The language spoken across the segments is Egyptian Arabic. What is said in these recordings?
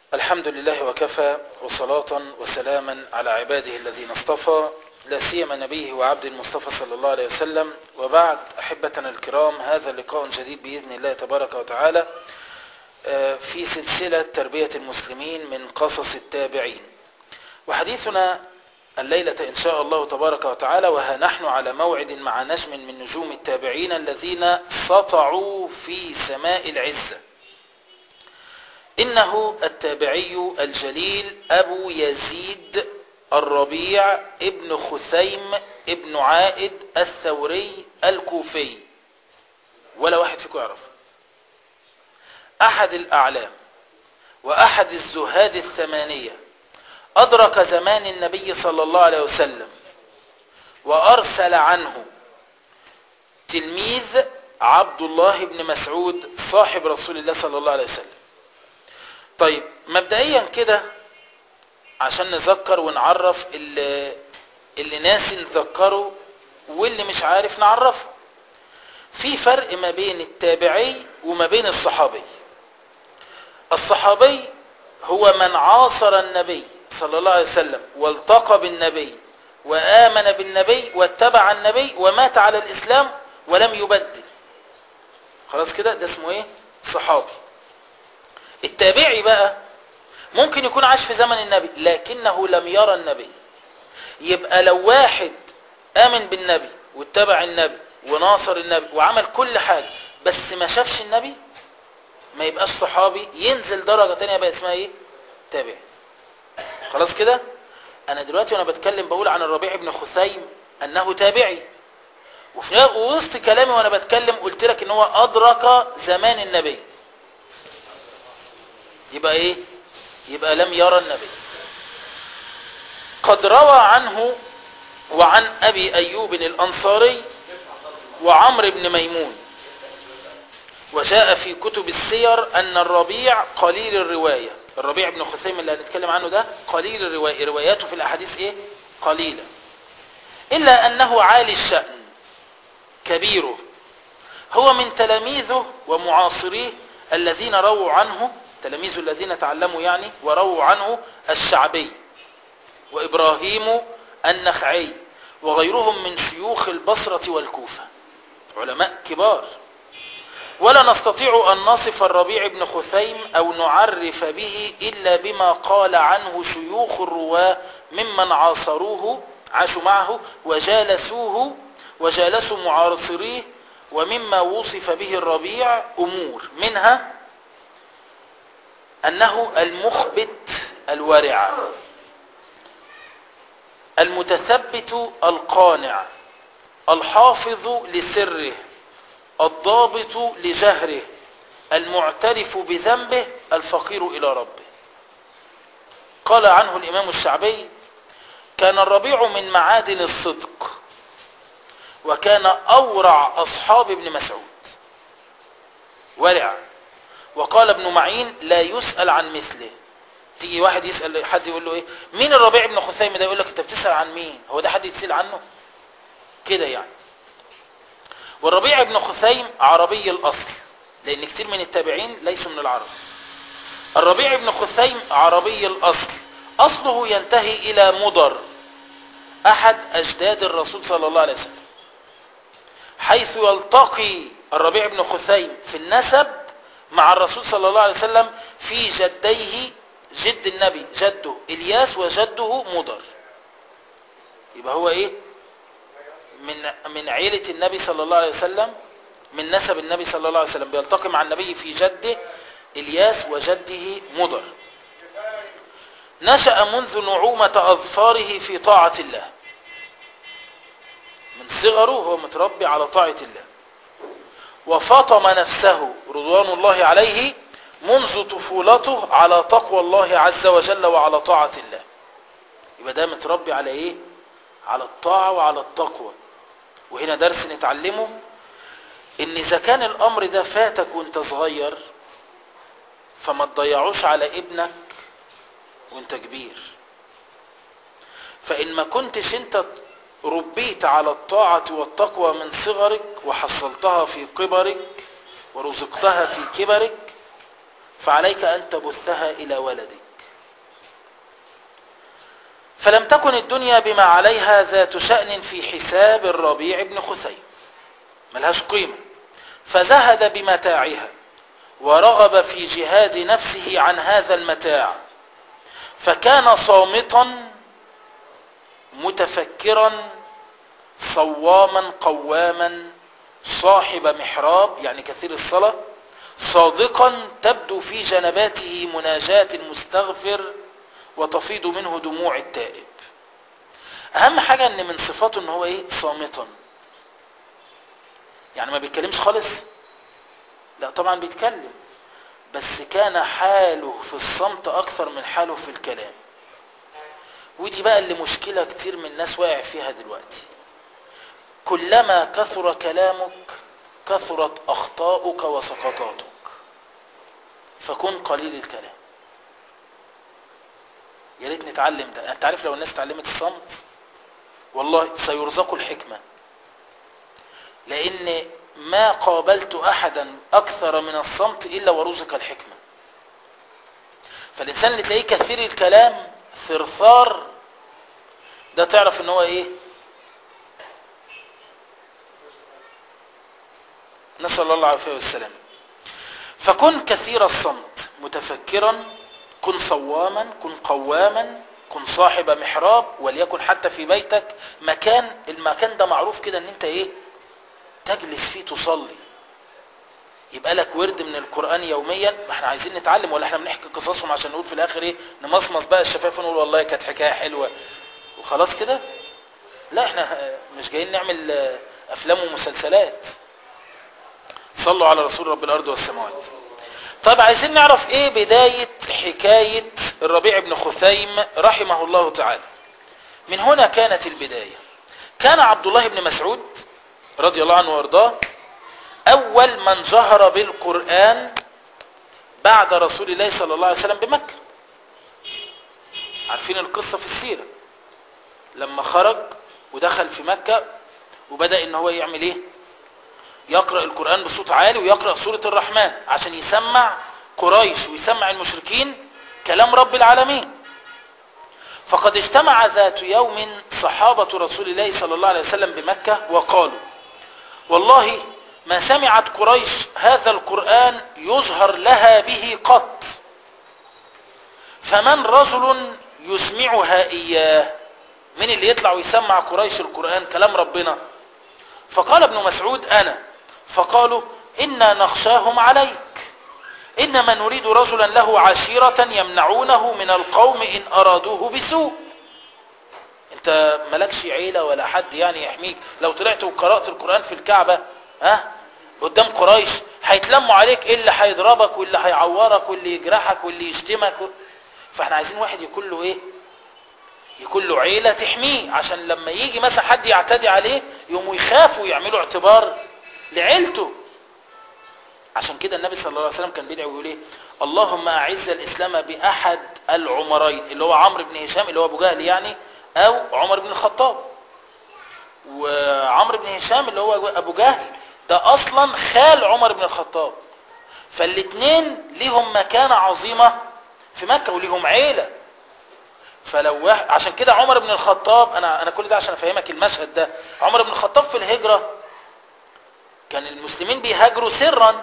الحمد لله وكفى وصلاة وسلاما على عباده الذين اصطفى لا سيما نبيه وعبد المصطفى صلى الله عليه وسلم وبعد أحبتنا الكرام هذا لقاء جديد بإذن الله تبارك وتعالى في سلسلة تربية المسلمين من قصص التابعين وحديثنا الليلة إن شاء الله تبارك وتعالى وها نحن على موعد مع نجم من نجوم التابعين الذين سطعوا في سماء العزة إنه التابعي الجليل أبو يزيد الربيع ابن خثيم ابن عائد الثوري الكوفي ولا واحد فيكم يعرف أحد الأعلام وأحد الزهاد الثمانية أدرك زمان النبي صلى الله عليه وسلم وأرسل عنه تلميذ عبد الله بن مسعود صاحب رسول الله صلى الله عليه وسلم طيب مبدئيا كده عشان نذكر ونعرف اللي, اللي ناسي نذكره واللي مش عارف نعرفه في فرق ما بين التابعي وما بين الصحابي الصحابي هو من عاصر النبي صلى الله عليه وسلم والتقى بالنبي وآمن بالنبي واتبع النبي ومات على الإسلام ولم يبدل خلاص كده ده اسمه ايه صحابي التابعي بقى ممكن يكون عاش في زمن النبي لكنه لم يرى النبي يبقى لو واحد آمن بالنبي واتبع النبي وناصر النبي وعمل كل حاجة بس ما شافش النبي ما يبقاش صحابي ينزل درجة تانية بقى اسمها ايه تابعي خلاص كده انا دلوقتي وانا بتكلم بقول عن الربيع بن خثيم انه تابعي وفي وسط كلامي وانا بتكلم قلت لك ان هو ادرك زمان النبي يبقى ايه يبقى لم يرى النبي قد روى عنه وعن ابي ايوب الانصاري وعمر بن ميمون وجاء في كتب السير ان الربيع قليل الرواية الربيع بن خثيم اللي هنتكلم عنه ده قليل الرواية رواياته في الاحاديث ايه قليلة الا انه عالي الشأن كبيره هو من تلاميذه ومعاصريه الذين رووا عنه تلاميذ الذين تعلموا يعني ورووا عنه الشعبي وإبراهيم النخعي وغيرهم من شيوخ البصرة والكوفة علماء كبار ولا نستطيع أن نصف الربيع بن خثيم أو نعرف به إلا بما قال عنه شيوخ الرواة ممن عاصروه عاشوا معه وجالسوه وجالسوا معاصريه ومما وصف به الربيع أمور منها أنه المخبت الورع المتثبت القانع الحافظ لسره الضابط لجهره المعترف بذنبه الفقير إلى ربه قال عنه الإمام الشعبي كان الربيع من معادن الصدق وكان أورع أصحاب ابن مسعود ورع وقال ابن معين لا يسأل عن مثله تيجي واحد يسأل حد يقول له ايه مين الربيع بن خثيم ده يقول لك انت بتسأل عن مين هو ده حد يتسأل عنه كده يعني والربيع بن خثيم عربي الأصل لأن كتير من التابعين ليسوا من العرب الربيع بن خثيم عربي الأصل أصله ينتهي إلى مضر أحد أجداد الرسول صلى الله عليه وسلم حيث يلتقي الربيع بن خثيم في النسب مع الرسول صلى الله عليه وسلم في جديه جد النبي جده إلياس وجده مضر يبقى هو ايه من من عيلة النبي صلى الله عليه وسلم من نسب النبي صلى الله عليه وسلم بيلتقي مع النبي في جده إلياس وجده مضر نشأ منذ نعومة أظفاره في طاعة الله من صغره هو متربي على طاعة الله وفطم نفسه رضوان الله عليه منذ طفولته على تقوى الله عز وجل وعلى طاعة الله يبقى ده متربي على ايه على الطاعة وعلى التقوى وهنا درس نتعلمه ان اذا كان الامر ده فاتك وانت صغير فما تضيعوش على ابنك وانت كبير فان ما كنتش انت ربيت على الطاعة والتقوى من صغرك وحصلتها في كبرك ورزقتها في كبرك فعليك أن تبثها إلى ولدك فلم تكن الدنيا بما عليها ذات شأن في حساب الربيع بن خثيم ملهاش قيمة فزهد بمتاعها ورغب في جهاد نفسه عن هذا المتاع فكان صامتا متفكرا صواما قواما صاحب محراب يعني كثير الصلاة صادقا تبدو في جنباته مناجاة المستغفر وتفيض منه دموع التائب اهم حاجة ان من صفاته ان هو ايه صامتا يعني ما بيتكلمش خالص لا طبعا بيتكلم بس كان حاله في الصمت اكثر من حاله في الكلام ودي بقى اللي مشكلة كتير من الناس واقع فيها دلوقتي كلما كثر كلامك كثرت اخطاؤك وسقطاتك فكن قليل الكلام يا ريت نتعلم ده انت عارف لو الناس اتعلمت الصمت والله سيرزقوا الحكمة لان ما قابلت احدا اكثر من الصمت الا ورزق الحكمة فالانسان اللي تلاقيه كثير الكلام ثرثار ده تعرف ان هو ايه نسأل الله العافية والسلام فكن كثير الصمت متفكرا كن صواما كن قواما كن صاحب محراب وليكن حتى في بيتك مكان المكان ده معروف كده ان انت ايه تجلس فيه تصلي يبقى لك ورد من القرآن يوميا ما احنا عايزين نتعلم ولا احنا بنحكي قصصهم عشان نقول في الاخر ايه نمصمص بقى الشفاف ونقول والله كانت حكاية حلوة وخلاص كده لا احنا مش جايين نعمل افلام ومسلسلات صلوا على رسول رب الارض والسماوات طيب عايزين نعرف ايه بداية حكاية الربيع بن خثيم رحمه الله تعالى من هنا كانت البداية كان عبد الله بن مسعود رضي الله عنه وارضاه اول من جهر بالقرآن بعد رسول الله صلى الله عليه وسلم بمكة عارفين القصة في السيرة لما خرج ودخل في مكة وبدأ ان هو يعمل ايه يقرأ القرآن بصوت عالي ويقرأ سورة الرحمن عشان يسمع قريش ويسمع المشركين كلام رب العالمين فقد اجتمع ذات يوم صحابة رسول الله صلى الله عليه وسلم بمكة وقالوا والله ما سمعت قريش هذا القرآن يظهر لها به قط فمن رجل يسمعها إياه من اللي يطلع ويسمع قريش القرآن كلام ربنا فقال ابن مسعود أنا فقالوا إنا نخشاهم عليك إنما نريد رجلا له عشيرة يمنعونه من القوم إن أرادوه بسوء انت ملكش عيلة ولا حد يعني يحميك لو طلعت وقرأت القرآن في الكعبة ها قدام قريش هيتلموا عليك ايه اللي هيضربك واللي هيعورك واللي يجرحك واللي يشتمك فاحنا عايزين واحد يكون له ايه يكون له عيلة تحميه عشان لما يجي مثلا حد يعتدي عليه يقوموا يخافوا يعملوا اعتبار لعيلته عشان كده النبي صلى الله عليه وسلم كان بيدعي ويقول ايه اللهم اعز الاسلام باحد العمرين اللي هو عمرو بن هشام اللي هو ابو جهل يعني او عمر بن الخطاب وعمرو بن هشام اللي هو ابو جهل ده اصلا خال عمر بن الخطاب فالاثنين ليهم مكانة عظيمة في مكة وليهم عيلة فلو واحد عشان كده عمر بن الخطاب انا انا كل ده عشان افهمك المشهد ده عمر بن الخطاب في الهجرة كان المسلمين بيهاجروا سرا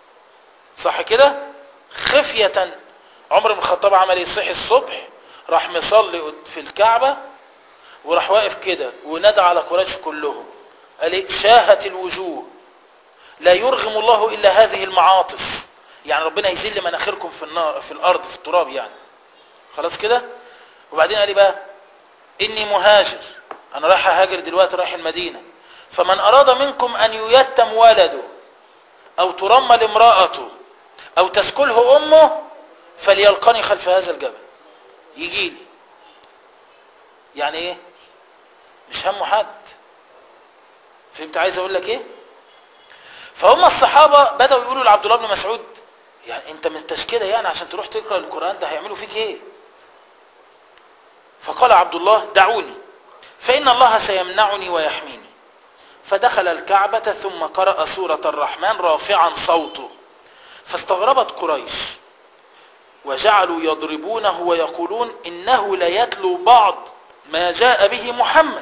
صح كده خفية عمر بن الخطاب عمل ايه صحي الصبح راح مصلي في الكعبة وراح واقف كده ونادى على قريش كلهم قال ايه شاهت الوجوه لا يرغم الله الا هذه المعاطس يعني ربنا يذل مناخيركم في النار في الارض في التراب يعني خلاص كده وبعدين قال لي بقى اني مهاجر انا رايح اهاجر دلوقتي رايح المدينة فمن اراد منكم ان ييتم ولده او ترمل امرأته او تسكله امه فليلقني خلف هذا الجبل يجي لي يعني ايه مش همه حد فهمت عايز اقول لك ايه فهم الصحابة بدأوا يقولوا لعبد الله بن مسعود يعني انت من كده يعني عشان تروح تقرأ القرآن ده هيعملوا فيك ايه فقال عبد الله دعوني فإن الله سيمنعني ويحميني فدخل الكعبة ثم قرأ سورة الرحمن رافعا صوته فاستغربت قريش وجعلوا يضربونه ويقولون إنه ليتلو بعض ما جاء به محمد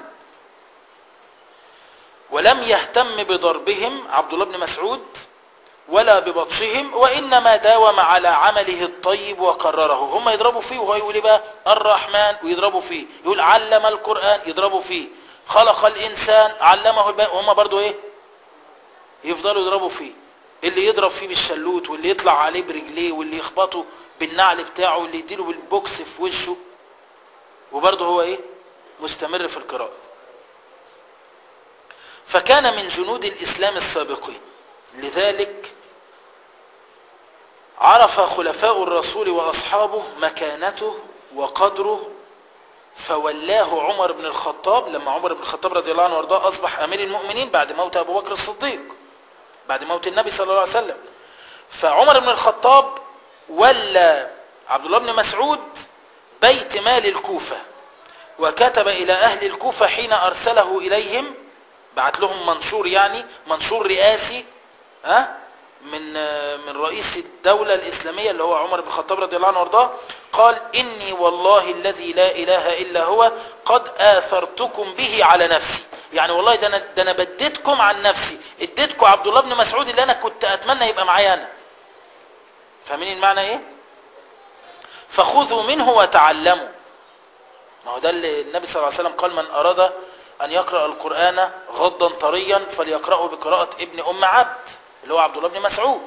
ولم يهتم بضربهم عبد الله بن مسعود ولا ببطشهم وإنما داوم على عمله الطيب وكرره هم يضربوا فيه وهو يقول إيه بقى الرحمن ويضربوا فيه يقول علم القرآن يضربوا فيه خلق الإنسان علمه البيان وهم برضو إيه يفضلوا يضربوا فيه اللي يضرب فيه بالشلوت واللي يطلع عليه برجليه واللي يخبطه بالنعل بتاعه واللي يديله بالبوكس في وشه وبرضه هو ايه مستمر في القراءة فكان من جنود الإسلام السابقين لذلك عرف خلفاء الرسول وأصحابه مكانته وقدره فولاه عمر بن الخطاب لما عمر بن الخطاب رضي الله عنه وارضاه أصبح أمير المؤمنين بعد موت أبو بكر الصديق بعد موت النبي صلى الله عليه وسلم فعمر بن الخطاب ولى عبد الله بن مسعود بيت مال الكوفة وكتب إلى أهل الكوفة حين أرسله إليهم بعت لهم منشور يعني منشور رئاسي ها من من رئيس الدولة الإسلامية اللي هو عمر بن الخطاب رضي الله عنه وارضاه قال إني والله الذي لا إله إلا هو قد آثرتكم به على نفسي يعني والله ده أنا, ده أنا بديتكم عن نفسي اديتكم عبد الله بن مسعود اللي أنا كنت أتمنى يبقى معايا أنا فاهمين المعنى إيه فخذوا منه وتعلموا ما هو ده اللي النبي صلى الله عليه وسلم قال من أراد أن يقرأ القرآن غضا طريا فليقرأه بقراءة ابن أم عبد اللي هو عبد الله بن مسعود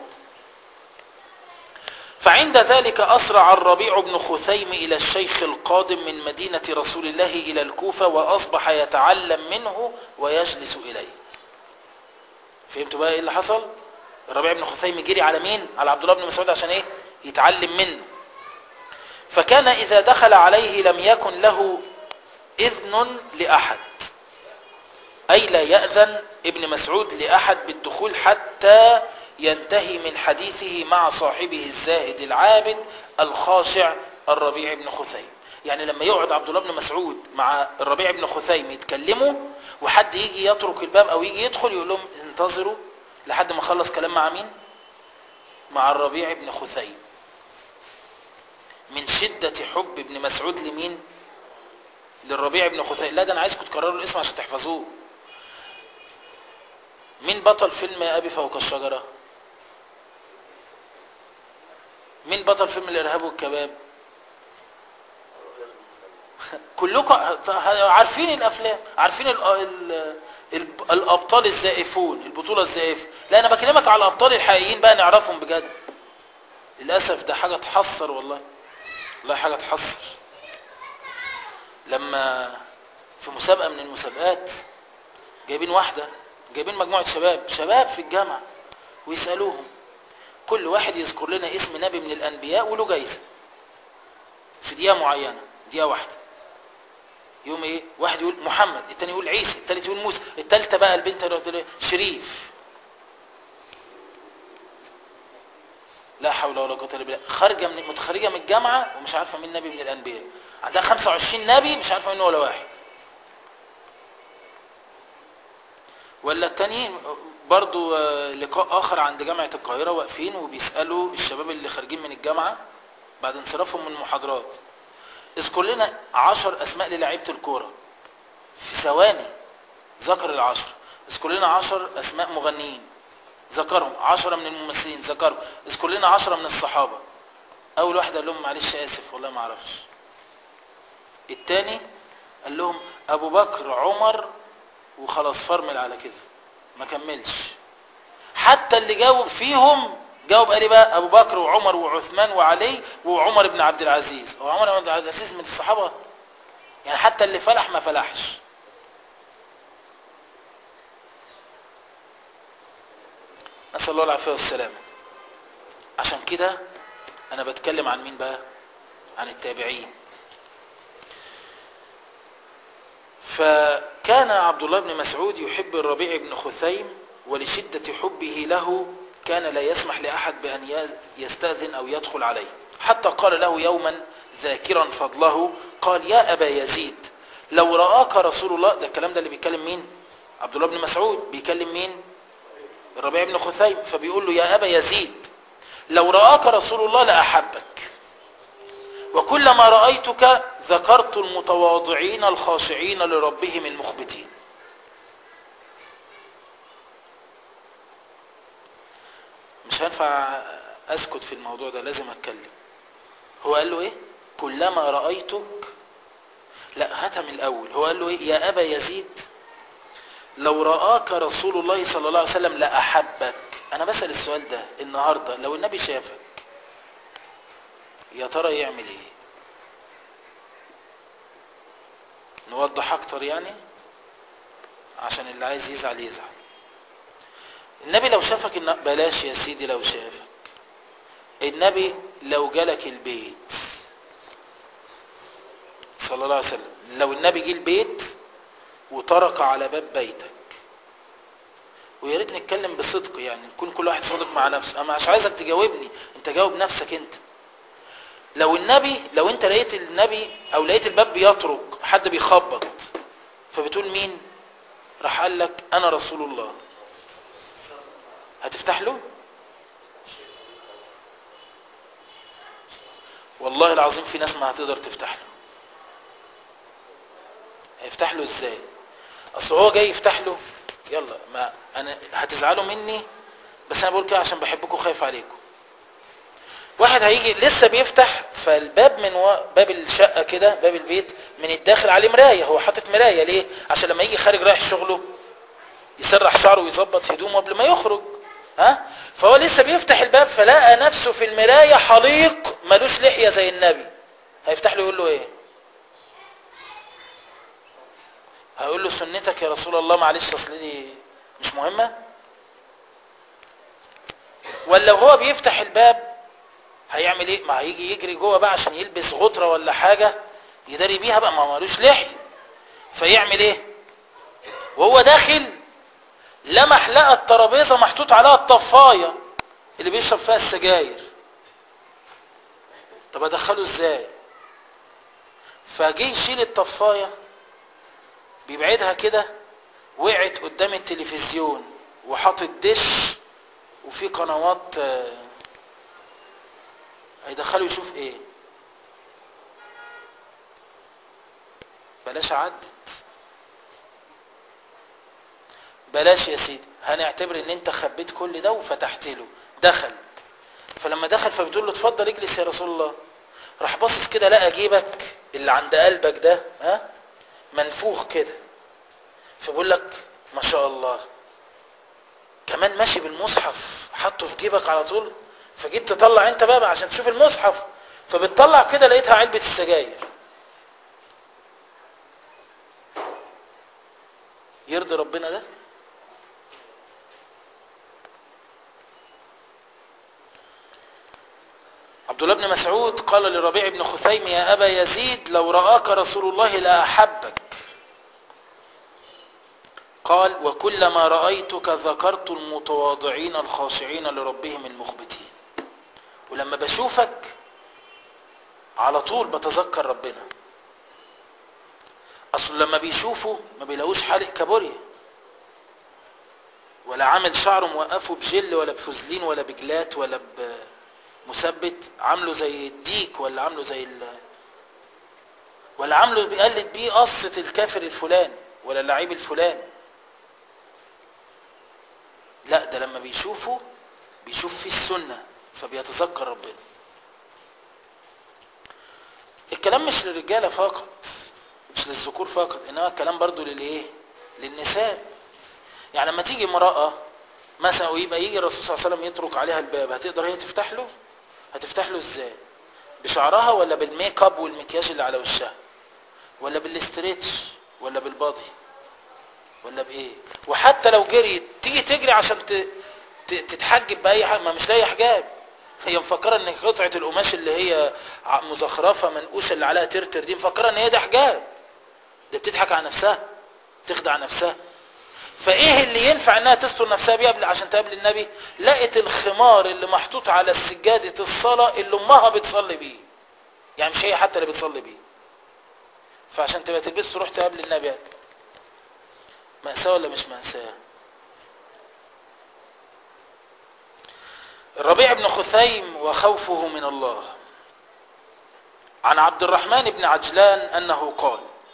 فعند ذلك أسرع الربيع بن خثيم إلى الشيخ القادم من مدينة رسول الله إلى الكوفة وأصبح يتعلم منه ويجلس إليه فهمتوا بقى إيه اللي حصل الربيع بن خثيم جري على مين على عبد الله بن مسعود عشان إيه يتعلم منه فكان إذا دخل عليه لم يكن له إذن لأحد أي لا يأذن ابن مسعود لأحد بالدخول حتى ينتهي من حديثه مع صاحبه الزاهد العابد الخاشع الربيع بن خثيم يعني لما يقعد عبد الله بن مسعود مع الربيع بن خثيم يتكلموا وحد يجي يترك الباب أو يجي يدخل يقول لهم انتظروا لحد ما خلص كلام مع مين مع الربيع بن خثيم من شدة حب ابن مسعود لمين للربيع بن خثيم لا ده انا عايزكم تكرروا الاسم عشان تحفظوه مين بطل فيلم ابي فوق الشجرة مين بطل فيلم الارهاب والكباب كلكم عارفين الافلام عارفين ال ال ال الابطال الزائفون البطولة الزائفة لا انا بكلمك على الابطال الحقيقيين بقى نعرفهم بجد للاسف ده حاجة تحسر والله والله حاجة تحسر لما في مسابقة من المسابقات جايبين واحدة جايبين مجموعة شباب شباب في الجامعة ويسألوهم كل واحد يذكر لنا اسم نبي من الأنبياء وله جايزة في دقيقة معينة دقيقة واحدة يوم ايه واحد يقول محمد التاني يقول عيسى التالت يقول موسى التالتة بقى البنت شريف لا حول ولا قوه الا بالله خارجه من متخرجه من الجامعه ومش عارفه مين نبي من الانبياء عندها 25 نبي مش عارفه منه ولا واحد ولا التانيين برضو لقاء اخر عند جامعه القاهره واقفين وبيسالوا الشباب اللي خارجين من الجامعه بعد انصرافهم من المحاضرات اذكر لنا 10 اسماء للاعيبه الكوره في ثواني ذكر العشر اذكر لنا 10 اسماء مغنيين ذكرهم عشرة من الممثلين ذكرهم اذكر لنا عشرة من الصحابة اول واحد قال لهم معلش اسف والله ما اعرفش التاني قال لهم ابو بكر عمر وخلاص فرمل على كده ما كملش حتى اللي جاوب فيهم جاوب قال بقى ابو بكر وعمر وعثمان وعلي وعمر بن عبد العزيز وعمر بن عبد العزيز من الصحابة يعني حتى اللي فلح ما فلحش نسأل الله العافية والسلامة عشان كده أنا بتكلم عن مين بقى عن التابعين فكان عبد الله بن مسعود يحب الربيع بن خثيم ولشدة حبه له كان لا يسمح لأحد بأن يستأذن أو يدخل عليه حتى قال له يوما ذاكرا فضله قال يا أبا يزيد لو رآك رسول الله ده الكلام ده اللي بيكلم مين عبد الله بن مسعود بيكلم مين الربيع بن خثيم فبيقول له يا أبا يزيد لو رآك رسول الله لأحبك وكلما رأيتك ذكرت المتواضعين الخاشعين لربهم المخبتين مش هينفع اسكت في الموضوع ده لازم اتكلم هو قال له ايه كلما رأيتك لا هاتها من الاول هو قال له ايه يا ابا يزيد لو رآك رسول الله صلى الله عليه وسلم لأحبك انا بسأل السؤال ده النهاردة لو النبي شافك يا ترى يعمل ايه نوضح اكتر يعني عشان اللي عايز يزعل يزعل النبي لو شافك إن... بلاش يا سيدي لو شافك النبي لو جالك البيت صلى الله عليه وسلم لو النبي جه البيت وطرق على باب بيتك ويا ريت نتكلم بصدق يعني نكون كل واحد صادق مع نفسه انا مش عايزك تجاوبني انت جاوب نفسك انت لو النبي لو انت لقيت النبي او لقيت الباب بيطرق حد بيخبط فبتقول مين راح قال لك انا رسول الله هتفتح له والله العظيم في ناس ما هتقدر تفتح له هيفتح له ازاي اصل هو جاي يفتح له يلا ما انا هتزعلوا مني بس انا بقول كده عشان بحبكم خايف عليكم واحد هيجي لسه بيفتح فالباب من و... باب الشقه كده باب البيت من الداخل عليه مرايه هو حاطط مرايه ليه عشان لما يجي خارج رايح شغله يسرح شعره ويظبط هدومه قبل ما يخرج ها فهو لسه بيفتح الباب فلقى نفسه في المرايه حليق ملوش لحيه زي النبي هيفتح له يقول له ايه هيقول له سنتك يا رسول الله معلش اصل دي مش مهمه ولا وهو بيفتح الباب هيعمل ايه ما هيجي يجري جوه بقى عشان يلبس غطره ولا حاجه يداري بيها بقى ما مالوش لحيه فيعمل ايه وهو داخل لمح لقى الترابيزه محطوط عليها الطفايه اللي بيشرب فيها السجاير طب ادخله ازاي فجه يشيل الطفايه بيبعدها كده وقعت قدام التلفزيون وحاطط دش وفي قنوات هيدخله يشوف ايه بلاش عدت بلاش يا سيدي هنعتبر ان انت خبيت كل ده وفتحت له دخل فلما دخل فبتقول له اتفضل اجلس يا رسول الله راح باصص كده لقى جيبك اللي عند قلبك ده ها منفوخ كده فبقول لك ما شاء الله كمان ماشي بالمصحف حطه في جيبك على طول فجيت تطلع انت بقى عشان تشوف المصحف فبتطلع كده لقيتها علبة السجاير يرضي ربنا ده عبد الله بن مسعود قال لربيع بن خثيم يا أبا يزيد لو رآك رسول الله لأحبك قال وكلما رأيتك ذكرت المتواضعين الخاشعين لربهم المخبتين ولما بشوفك على طول بتذكر ربنا اصل لما بيشوفوا ما بيلاقوش حالق كابوريا ولا عامل شعره موقفه بجل ولا بفوزلين ولا بجلات ولا بمثبت عامله زي الديك ولا عامله زي ال ولا عامله بيقلد بيه قصة الكافر الفلاني ولا اللعيب الفلاني لا ده لما بيشوفوا بيشوف فيه السنة فبيتذكر ربنا الكلام مش للرجالة فقط مش للذكور فقط انما الكلام برضو للايه للنساء يعني لما تيجي امرأة مثلا ويبقى يجي الرسول صلى الله عليه وسلم يترك عليها الباب هتقدر هي تفتح له هتفتح له ازاي بشعرها ولا بالميك اب والمكياج اللي على وشها ولا بالاستريتش ولا بالباضي ولا بايه وحتى لو جريت تيجي تجري عشان ت... ت... تتحجب باي حاجه ما مش لاقي حجاب هي مفكره ان قطعه القماش اللي هي مزخرفه منقوشه اللي عليها ترتر دي مفكره ان هي ده حجاب ده بتضحك على نفسها تخدع نفسها فايه اللي ينفع انها تستر نفسها بيه قبل عشان تقابل النبي لقت الخمار اللي محطوط على سجاده الصلاه اللي امها بتصلي بيه يعني مش هي حتى اللي بتصلي بيه فعشان تبقى تلبس تروح تقابل النبي مأساة ولا مش مأساة الربيع بن خثيم وخوفه من الله عن عبد الرحمن بن عجلان أنه قال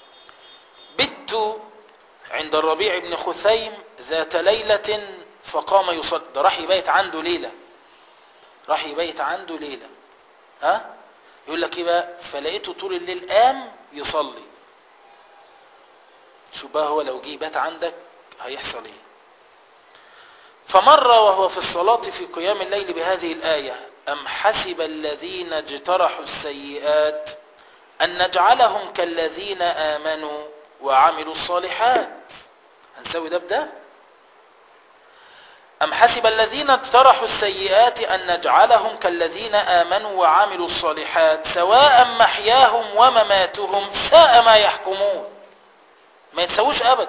بت عند الربيع بن خثيم ذات ليلة فقام يصلي ده راح يبيت عنده ليلة راح يبيت عنده ليلة ها يقول لك ايه بقى فلقيته طول الليل قام يصلي شو بقى هو لو جه بات عندك هيحصل ايه فمر وهو في الصلاة في قيام الليل بهذه الآية أم حسب الذين اجترحوا السيئات أن نجعلهم كالذين آمنوا وعملوا الصالحات هنسوي ده بده أم حسب الذين اجترحوا السيئات أن نجعلهم كالذين آمنوا وعملوا الصالحات سواء محياهم ومماتهم ساء ما يحكمون ما يتسووش أبدا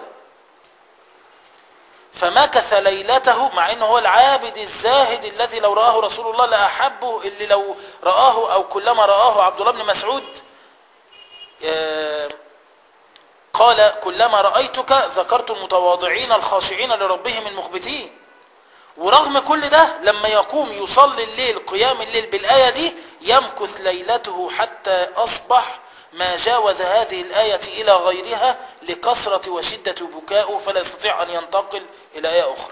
فمكث ليلته مع انه هو العابد الزاهد الذي لو رآه رسول الله لأحبه اللي لو رآه او كلما رآه عبد الله بن مسعود قال كلما رأيتك ذكرت المتواضعين الخاشعين لربهم المخبتين ورغم كل ده لما يقوم يصلي الليل قيام الليل بالآية دي يمكث ليلته حتى أصبح ما جاوز هذه الآية إلى غيرها لكثرة وشدة بكائه فلا يستطيع أن ينتقل إلى آية أخرى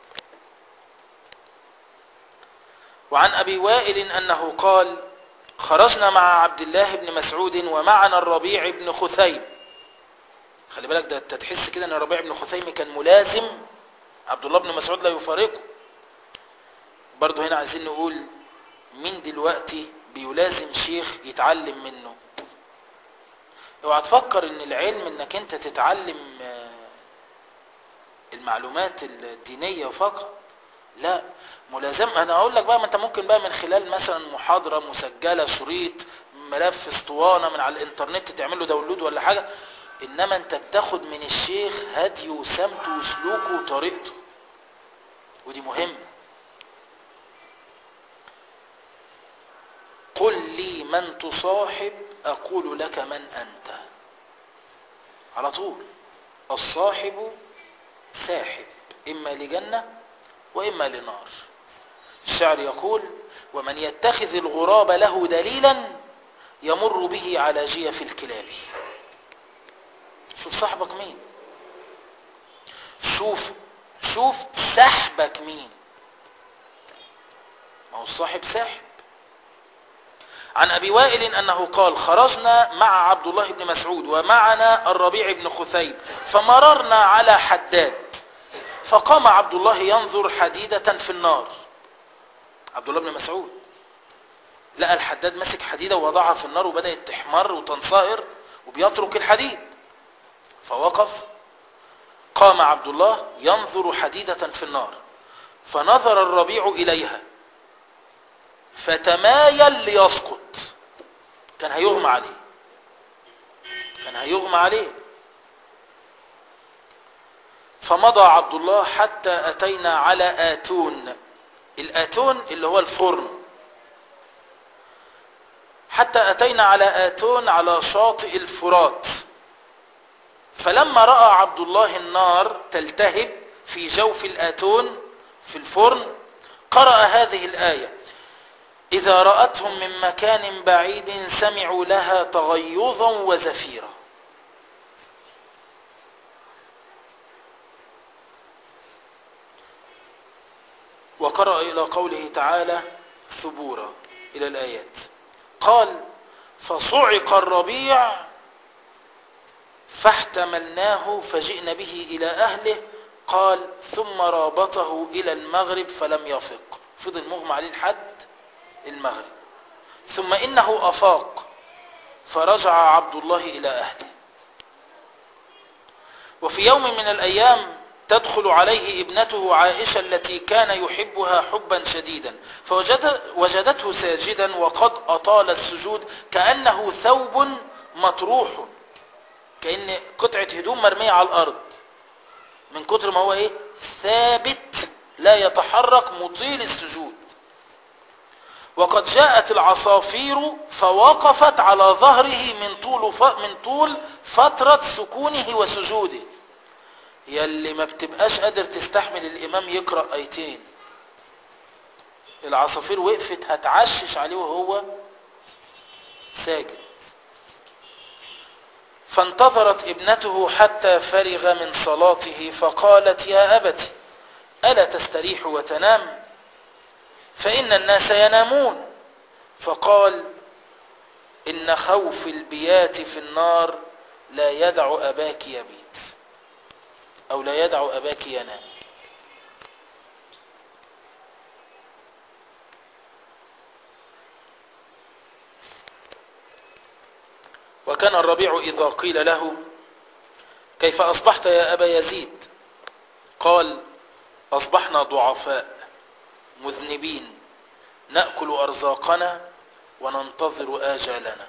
وعن أبي وائل أنه قال خرجنا مع عبد الله بن مسعود ومعنا الربيع بن خثيم خلي بالك ده تحس كده أن الربيع بن خثيم كان ملازم عبد الله بن مسعود لا يفارقه برضه هنا عايزين نقول مين دلوقتي بيلازم شيخ يتعلم منه اوعى تفكر ان العلم انك انت تتعلم المعلومات الدينية فقط لا ملازم انا اقول لك بقى ما انت ممكن بقى من خلال مثلا محاضرة مسجلة شريط ملف اسطوانة من على الانترنت تعمل له داونلود ولا حاجة انما انت بتاخد من الشيخ هديه وسمته وسلوكه وطريقته ودي مهمة قل لي من تصاحب أقول لك من أنت على طول الصاحب ساحب إما لجنة وإما لنار الشعر يقول ومن يتخذ الغراب له دليلا يمر به على جيف الكلاب شوف صاحبك مين شوف شوف سحبك مين ما هو الصاحب ساحب عن أبي وائل أنه قال خرجنا مع عبد الله بن مسعود ومعنا الربيع بن خثيب فمررنا على حداد فقام عبد الله ينظر حديدة في النار عبد الله بن مسعود لقى الحداد ماسك حديدة ووضعها في النار وبدأت تحمر وتنصهر وبيترك الحديد فوقف قام عبد الله ينظر حديدة في النار فنظر الربيع إليها فتمايل ليسقط كان هيغمى عليه كان هيغمى عليه فمضى عبد الله حتى أتينا على آتون الآتون اللي هو الفرن حتى أتينا على آتون على شاطئ الفرات فلما رأى عبد الله النار تلتهب في جوف الآتون في الفرن قرأ هذه الآية إذا رأتهم من مكان بعيد سمعوا لها تغيظا وزفيرا وقرأ إلى قوله تعالى ثبورا إلى الآيات قال فصعق الربيع فاحتملناه فجئنا به إلى أهله قال ثم رابطه إلى المغرب فلم يفق فضل مغمى عليه الحد المغرب ثم إنه أفاق فرجع عبد الله إلى أهله وفي يوم من الأيام تدخل عليه ابنته عائشة التي كان يحبها حبا شديدا فوجدته ساجدا وقد أطال السجود كأنه ثوب مطروح كأن قطعة هدوم مرمية على الأرض من كتر ما هو إيه ثابت لا يتحرك مطيل السجود وقد جاءت العصافير فوقفت على ظهره من طول ف... من طول فترة سكونه وسجوده يلي ما بتبقاش قادر تستحمل الإمام يقرأ آيتين العصافير وقفت هتعشش عليه وهو ساجد فانتظرت ابنته حتى فرغ من صلاته فقالت يا أبت ألا تستريح وتنام فإن الناس ينامون فقال إن خوف البيات في النار لا يدع أباك يبيت أو لا يدع أباك ينام وكان الربيع إذا قيل له كيف أصبحت يا أبا يزيد قال أصبحنا ضعفاء مذنبين نأكل أرزاقنا وننتظر آجالنا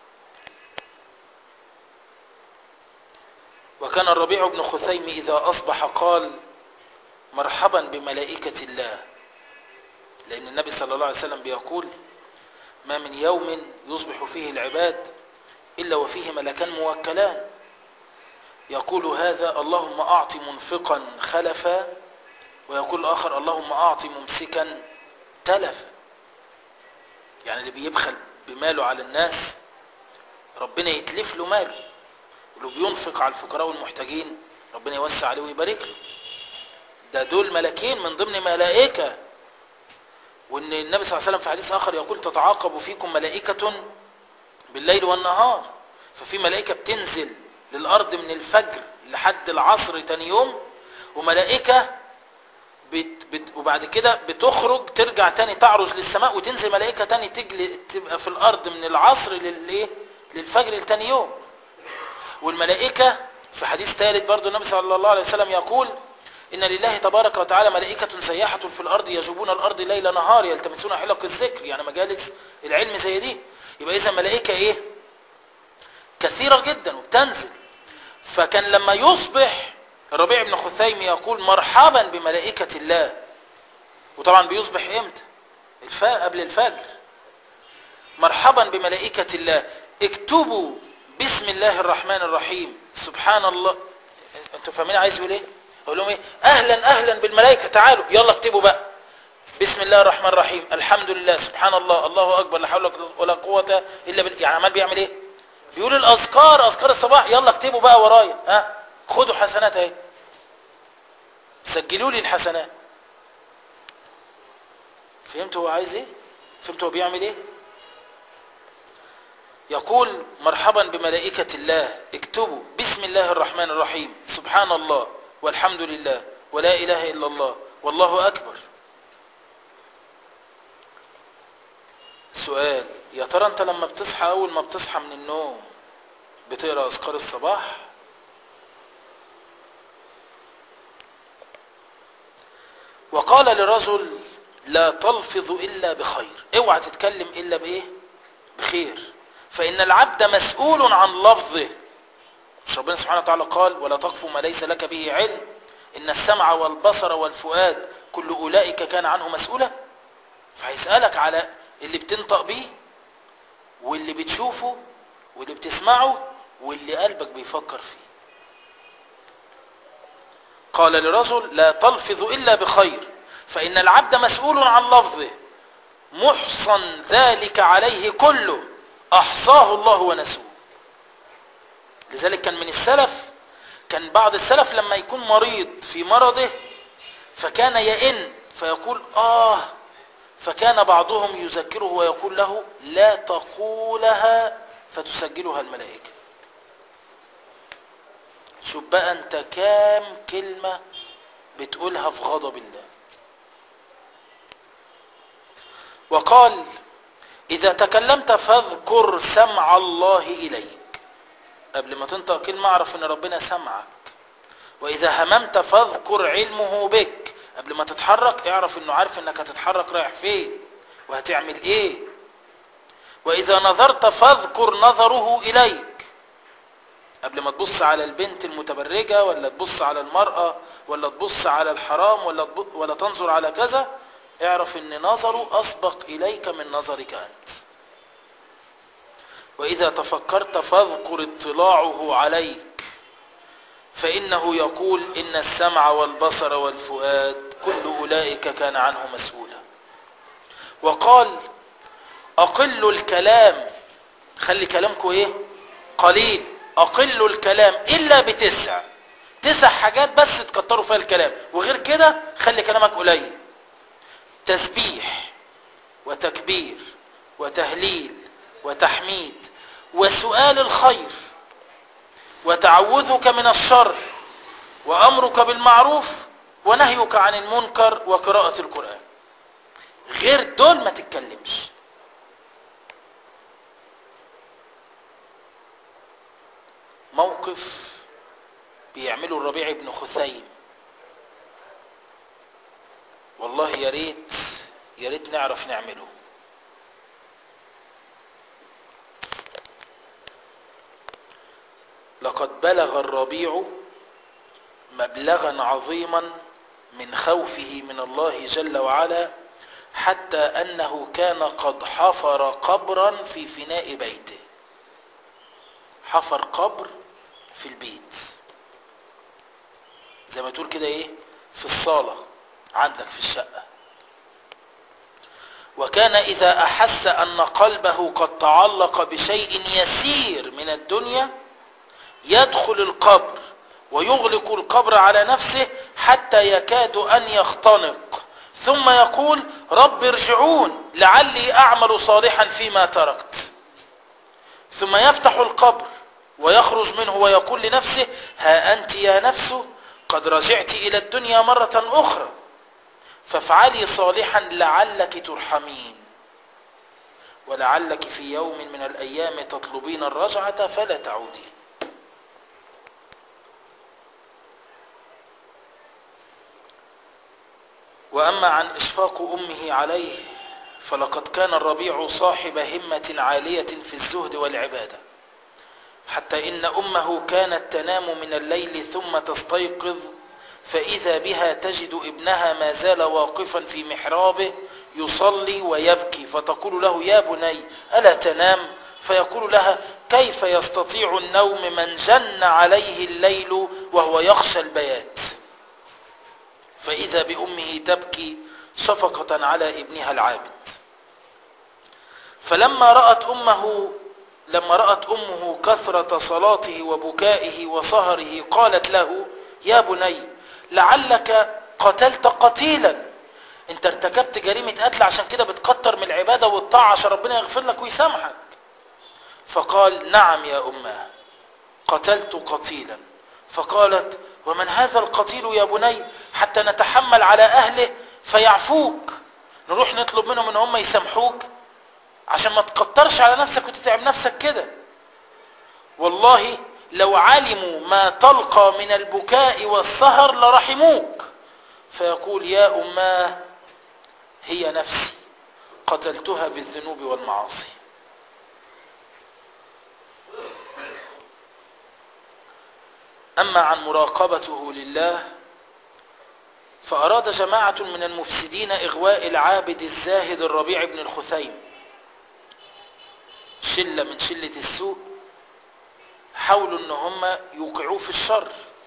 وكان الربيع بن خثيم إذا أصبح قال مرحبا بملائكة الله لأن النبي صلى الله عليه وسلم بيقول ما من يوم يصبح فيه العباد إلا وفيه ملكان موكلان يقول هذا اللهم أعط منفقا خلفا ويقول الآخر اللهم أعط ممسكا تلفا يعني اللي بيبخل بماله على الناس ربنا يتلف له ماله واللي بينفق على الفقراء والمحتاجين ربنا يوسع عليه ويبارك له ده دول ملكين من ضمن ملائكة وان النبي صلى الله عليه وسلم في حديث اخر يقول تتعاقب فيكم ملائكة بالليل والنهار ففي ملائكة بتنزل للارض من الفجر لحد العصر تاني يوم وملائكة بت بت وبعد كده بتخرج ترجع تاني تعرج للسماء وتنزل ملائكة تاني تجلي تبقى في الارض من العصر للايه للفجر لتاني يوم والملائكة في حديث ثالث برضو النبي صلى الله عليه وسلم يقول إن لله تبارك وتعالى ملائكة سياحة في الأرض يجوبون الأرض ليل نهار يلتمسون حلق الذكر يعني مجالس العلم زي دي يبقى إذا ملائكة إيه كثيرة جدا وبتنزل فكان لما يصبح الربيع بن خثيم يقول مرحبا بملائكة الله وطبعا بيصبح امتى الفا قبل الفجر مرحبا بملائكة الله اكتبوا بسم الله الرحمن الرحيم سبحان الله انتوا فاهمين عايز يقول ايه اقول لهم ايه اهلا اهلا بالملائكه تعالوا يلا اكتبوا بقى بسم الله الرحمن الرحيم الحمد لله سبحان الله الله اكبر لا حول ولا قوه الا بالله يعني عمال بيعمل ايه بيقول الاذكار اذكار الصباح يلا اكتبوا بقى ورايا ها خدوا حسنات اهي سجلوا لي الحسنات فهمتوا هو عايز ايه فهمتوا هو بيعمل ايه يقول مرحبا بملائكة الله اكتبوا بسم الله الرحمن الرحيم سبحان الله والحمد لله ولا إله إلا الله والله أكبر سؤال يا ترى أنت لما بتصحى أول ما بتصحى من النوم بتقرأ أذكار الصباح وقال لرجل لا تلفظ إلا بخير اوعى تتكلم إلا بإيه بخير فإن العبد مسؤول عن لفظه مش ربنا سبحانه وتعالى قال ولا تقف ما ليس لك به علم إن السمع والبصر والفؤاد كل أولئك كان عنه مسؤولا فهيسألك على اللي بتنطق بيه واللي بتشوفه واللي بتسمعه واللي قلبك بيفكر فيه قال لرجل لا تلفظ إلا بخير فإن العبد مسؤول عن لفظه محصن ذلك عليه كله أحصاه الله ونسوه لذلك كان من السلف كان بعض السلف لما يكون مريض في مرضه فكان يئن فيقول آه فكان بعضهم يذكره ويقول له لا تقولها فتسجلها الملائكة شوف بقى انت كام كلمة بتقولها في غضب الله وقال إذا تكلمت فاذكر سمع الله إليك قبل ما تنطق كلمة اعرف ان ربنا سمعك وإذا هممت فاذكر علمه بك قبل ما تتحرك اعرف انه عارف انك هتتحرك رايح فين وهتعمل ايه وإذا نظرت فاذكر نظره إليك قبل ما تبص على البنت المتبرجة ولا تبص على المرأة ولا تبص على الحرام ولا, ولا تنظر على كذا اعرف ان نظره أسبق إليك من نظرك أنت وإذا تفكرت فاذكر اطلاعه عليك فإنه يقول إن السمع والبصر والفؤاد كل أولئك كان عنه مسؤولا وقال أقل الكلام خلي كلامكم إيه قليل أقل الكلام إلا بتسع تسع حاجات بس تكتروا فيها الكلام وغير كده خلي كلامك قليل تسبيح وتكبير وتهليل وتحميد وسؤال الخير وتعوذك من الشر وأمرك بالمعروف ونهيك عن المنكر وقراءة القرآن غير دول ما تتكلمش موقف بيعمله الربيع بن خثيم والله يا ريت يا ريت نعرف نعمله لقد بلغ الربيع مبلغا عظيما من خوفه من الله جل وعلا حتى أنه كان قد حفر قبرا في فناء بيته حفر قبر في البيت زي ما تقول كده ايه في الصالة عندك في الشقة وكان إذا أحس أن قلبه قد تعلق بشيء يسير من الدنيا يدخل القبر ويغلق القبر على نفسه حتى يكاد أن يختنق ثم يقول رب ارجعون لعلي أعمل صالحا فيما تركت ثم يفتح القبر ويخرج منه ويقول لنفسه ها أنت يا نفس قد رجعت إلى الدنيا مرة أخرى فافعلي صالحا لعلك ترحمين ولعلك في يوم من الأيام تطلبين الرجعة فلا تعودين وأما عن إشفاق أمه عليه فلقد كان الربيع صاحب همة عالية في الزهد والعبادة حتى إن أمه كانت تنام من الليل ثم تستيقظ فإذا بها تجد ابنها ما زال واقفا في محرابه يصلي ويبكي فتقول له يا بني ألا تنام فيقول لها كيف يستطيع النوم من جن عليه الليل وهو يخشى البيات فإذا بأمه تبكي شفقة على ابنها العابد فلما رأت أمه لما رأت أمه كثرة صلاته وبكائه وسهره قالت له يا بني لعلك قتلت قتيلا انت ارتكبت جريمة قتل عشان كده بتكتر من العبادة والطاعة عشان ربنا يغفر لك ويسامحك فقال نعم يا أماه قتلت قتيلا فقالت ومن هذا القتيل يا بني حتى نتحمل على أهله فيعفوك نروح نطلب منهم ان هم يسامحوك عشان ما تكترش على نفسك وتتعب نفسك كده والله لو علموا ما تلقى من البكاء والسهر لرحموك فيقول يا أماه هي نفسي قتلتها بالذنوب والمعاصي أما عن مراقبته لله فأراد جماعة من المفسدين إغواء العابد الزاهد الربيع بن الخثيم شلة من شلة السوء حاولوا ان هم يوقعوه في الشر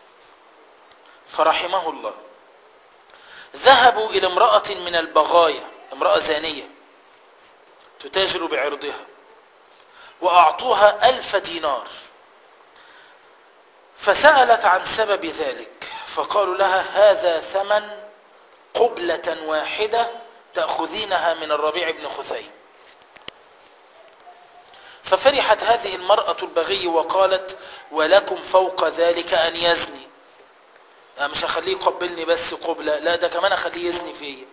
فرحمه الله ذهبوا الى امرأة من البغايا امرأة زانية تتاجر بعرضها واعطوها الف دينار فسألت عن سبب ذلك فقالوا لها هذا ثمن قبلة واحدة تأخذينها من الربيع بن خثيم ففرحت هذه المرأة البغي وقالت ولكم فوق ذلك أن يزني أنا مش هخليه يقبلني بس قبلة لا ده كمان أخليه يزني فيا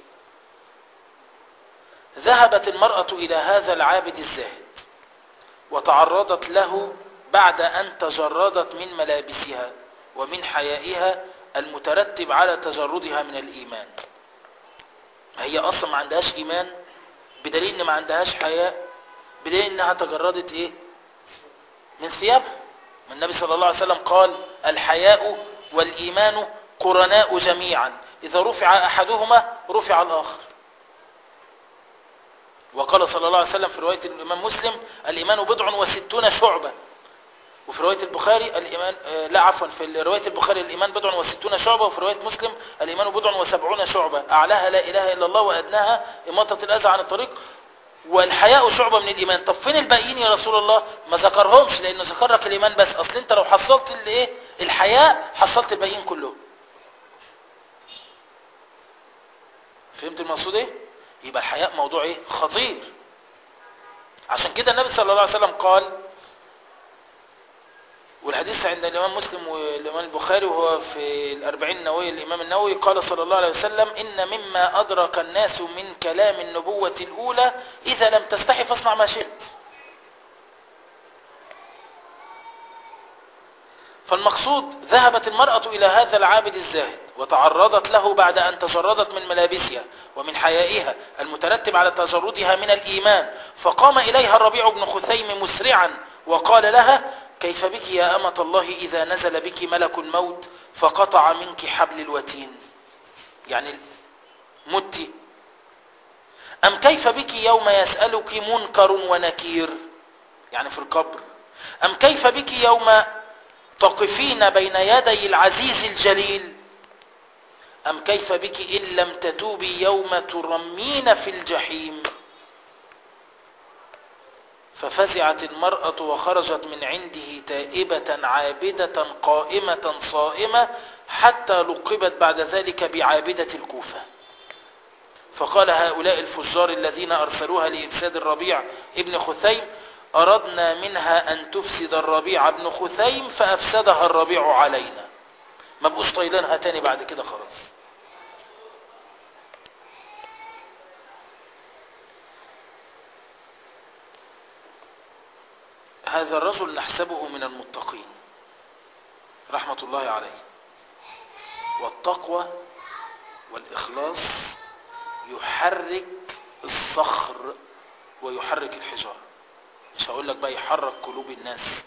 ذهبت المرأة إلى هذا العابد الزاهد وتعرضت له بعد أن تجردت من ملابسها ومن حيائها المترتب على تجردها من الإيمان هي أصلا ما عندهاش إيمان بدليل أن ما عندهاش حياء بدليل أنها تجردت إيه من ثيابها النبي صلى الله عليه وسلم قال الحياء والإيمان قرناء جميعا إذا رفع أحدهما رفع الآخر وقال صلى الله عليه وسلم في رواية الإمام مسلم الإيمان بضع وستون شعبة وفي رواية البخاري الإيمان آه لا عفوا في رواية البخاري الإيمان بضع وستون شعبة وفي رواية مسلم الإيمان بضع وسبعون شعبة أعلاها لا إله إلا الله وأدناها إماطة الأذى عن الطريق والحياء شعبة من الإيمان طب فين الباقيين يا رسول الله ما ذكرهمش لأنه ذكر لك الإيمان بس أصل أنت لو حصلت الايه الحياء حصلت الباقيين كلهم فهمت المقصود ايه يبقى الحياء موضوع ايه خطير عشان كده النبي صلى الله عليه وسلم قال والحديث عند الإمام مسلم والإمام البخاري وهو في الأربعين النووي الإمام النووي قال صلى الله عليه وسلم إن مما أدرك الناس من كلام النبوة الأولى إذا لم تستحي فاصنع ما شئت فالمقصود ذهبت المرأة إلى هذا العابد الزاهد وتعرضت له بعد أن تجردت من ملابسها ومن حيائها المترتب على تجردها من الإيمان فقام إليها الربيع بن خثيم مسرعا وقال لها كيف بك يا أمة الله إذا نزل بك ملك الموت فقطع منك حبل الوتين يعني مت أم كيف بك يوم يسألك منكر ونكير يعني في القبر أم كيف بك يوم تقفين بين يدي العزيز الجليل أم كيف بك إن لم تتوبي يوم ترمين في الجحيم ففزعت المرأة وخرجت من عنده تائبة عابدة قائمة صائمة حتى لقبت بعد ذلك بعابدة الكوفة فقال هؤلاء الفجار الذين أرسلوها لإفساد الربيع ابن خثيم أردنا منها أن تفسد الربيع ابن خثيم فأفسدها الربيع علينا ما بقوش طايلينها تاني بعد كده خلاص هذا الرجل نحسبه من المتقين رحمة الله عليه والتقوى والإخلاص يحرك الصخر ويحرك الحجارة مش هقول لك بقى يحرك قلوب الناس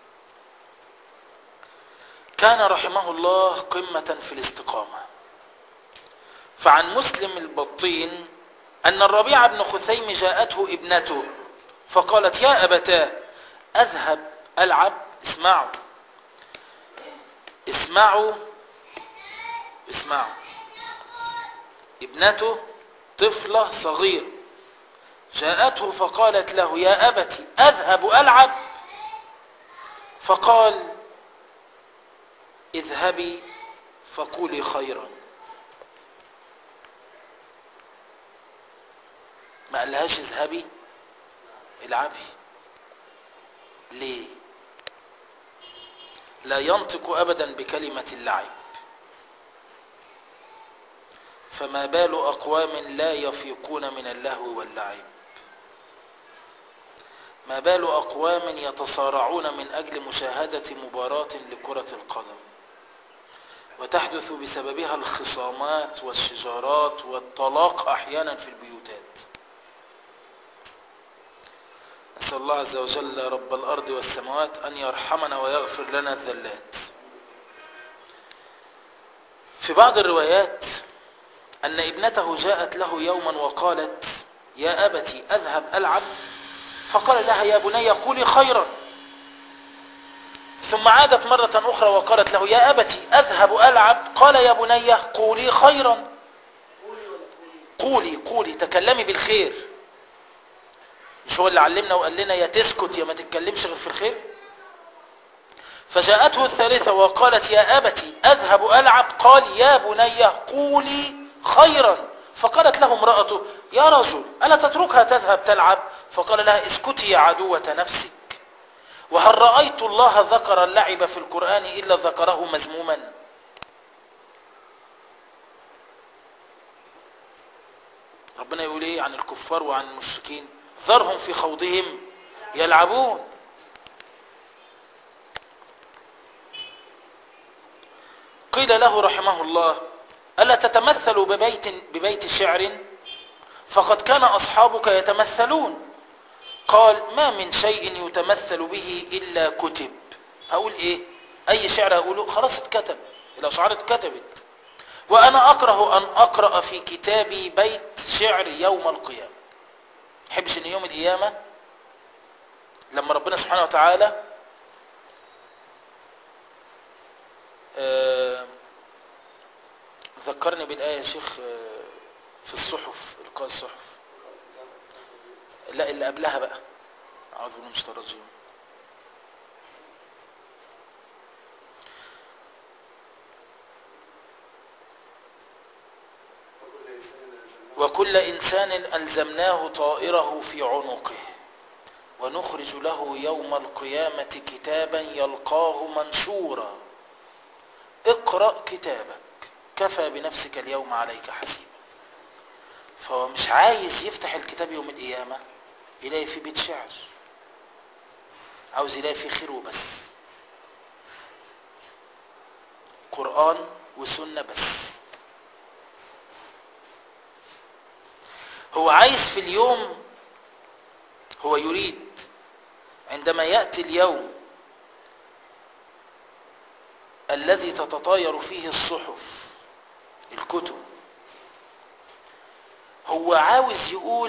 كان رحمه الله قمة في الاستقامة فعن مسلم البطين أن الربيع بن خثيم جاءته ابنته فقالت يا أبتاه أذهب ألعب اسمعوا اسمعوا اسمعوا ابنته طفلة صغير جاءته فقالت له يا أبت أذهب ألعب فقال اذهبي فقولي خيرا ما قالهاش اذهبي العبي ليه لا ينطق أبدا بكلمة اللعب فما بال أقوام لا يفيقون من اللهو واللعب ما بال أقوام يتصارعون من أجل مشاهدة مباراة لكرة القدم وتحدث بسببها الخصامات والشجارات والطلاق أحيانا في البيوتات نسأل الله عز وجل رب الأرض والسماوات أن يرحمنا ويغفر لنا الذلات في بعض الروايات أن ابنته جاءت له يوما وقالت يا أبتي أذهب ألعب فقال لها يا بني قولي خيرا ثم عادت مرة أخرى وقالت له يا أبتي أذهب ألعب قال يا بني قولي خيرا قولي قولي تكلمي بالخير مش هو اللي علمنا وقال لنا يا تسكت يا ما تتكلمش غير في الخير فجاءته الثالثة وقالت يا أبتي أذهب ألعب قال يا بني قولي خيرا فقالت له امرأته يا رجل ألا تتركها تذهب تلعب فقال لها اسكتي يا عدوة نفسك وهل رأيت الله ذكر اللعب في القرآن إلا ذكره مذموما ربنا يقول ايه عن الكفار وعن المشركين ذرهم في خوضهم يلعبون قيل له رحمه الله ألا تتمثل ببيت, ببيت شعر فقد كان أصحابك يتمثلون قال ما من شيء يتمثل به إلا كتب هقول إيه أي شعر أقوله خلاص اتكتب الأشعار اتكتبت وأنا أكره أن أقرأ في كتابي بيت شعر يوم القيامة حبش أن يوم القيامة لما ربنا سبحانه وتعالى آه ذكرني بالآية يا شيخ آه في الصحف إلقاء الصحف لا اللي قبلها بقى أعوذ بالله من الشيطان الرجيم وكل إنسان ألزمناه طائره في عنقه ونخرج له يوم القيامة كتابا يلقاه منشورا اقرأ كتابك كفى بنفسك اليوم عليك حسيبا فهو مش عايز يفتح الكتاب يوم القيامة يلاقي فيه بيت شعر عاوز يلاقي فيه خير وبس قرآن وسنة بس هو عايز في اليوم هو يريد عندما يأتي اليوم الذي تتطاير فيه الصحف الكتب هو عاوز يقول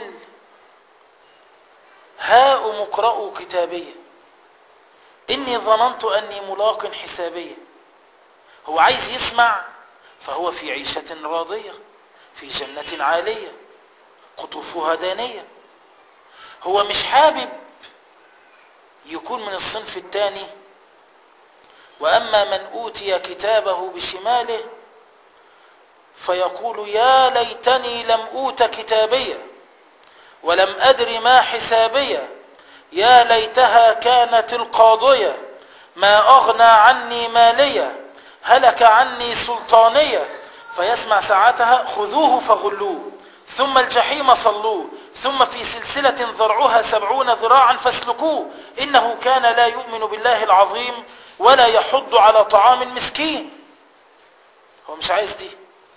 هاؤم اقرأوا كتابية إني ظننت أني ملاق حسابية هو عايز يسمع فهو في عيشة راضية في جنة عالية قطوفها دانية هو مش حابب يكون من الصنف الثاني وأما من أوتي كتابه بشماله فيقول يا ليتني لم أوت كتابية ولم أدر ما حسابية يا ليتها كانت القاضية ما أغنى عني مالية هلك عني سلطانية فيسمع ساعتها خذوه فغلوه ثم الجحيم صلوه ثم في سلسلة ذرعها سبعون ذراعا فاسلكوه إنه كان لا يؤمن بالله العظيم ولا يحض على طعام مسكين هو مش عايز دي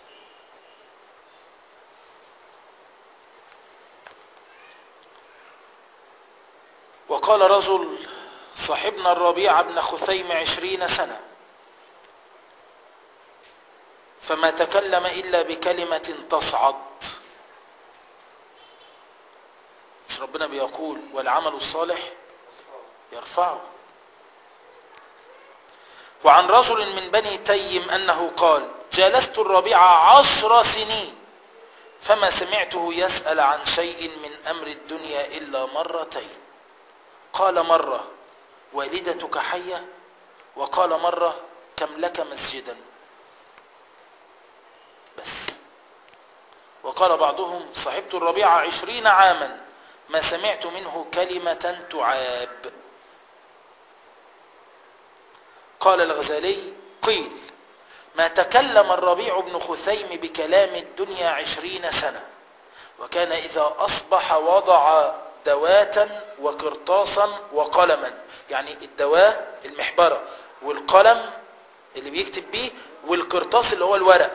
وقال رجل صاحبنا الربيع بن خثيم عشرين سنة فما تكلم إلا بكلمة تصعد مش ربنا بيقول والعمل الصالح يرفعه وعن رجل من بني تيم أنه قال جالست الربيع عشر سنين فما سمعته يسأل عن شيء من أمر الدنيا إلا مرتين قال مرة والدتك حية وقال مرة كم لك مسجدا بس وقال بعضهم صحبت الربيع عشرين عاما ما سمعت منه كلمة تعاب قال الغزالي قيل ما تكلم الربيع بن خثيم بكلام الدنيا عشرين سنة وكان إذا أصبح وضع دواتا وقرطاسا وقلما يعني الدواء المحبرة والقلم اللي بيكتب بيه والقرطاس اللي هو الورق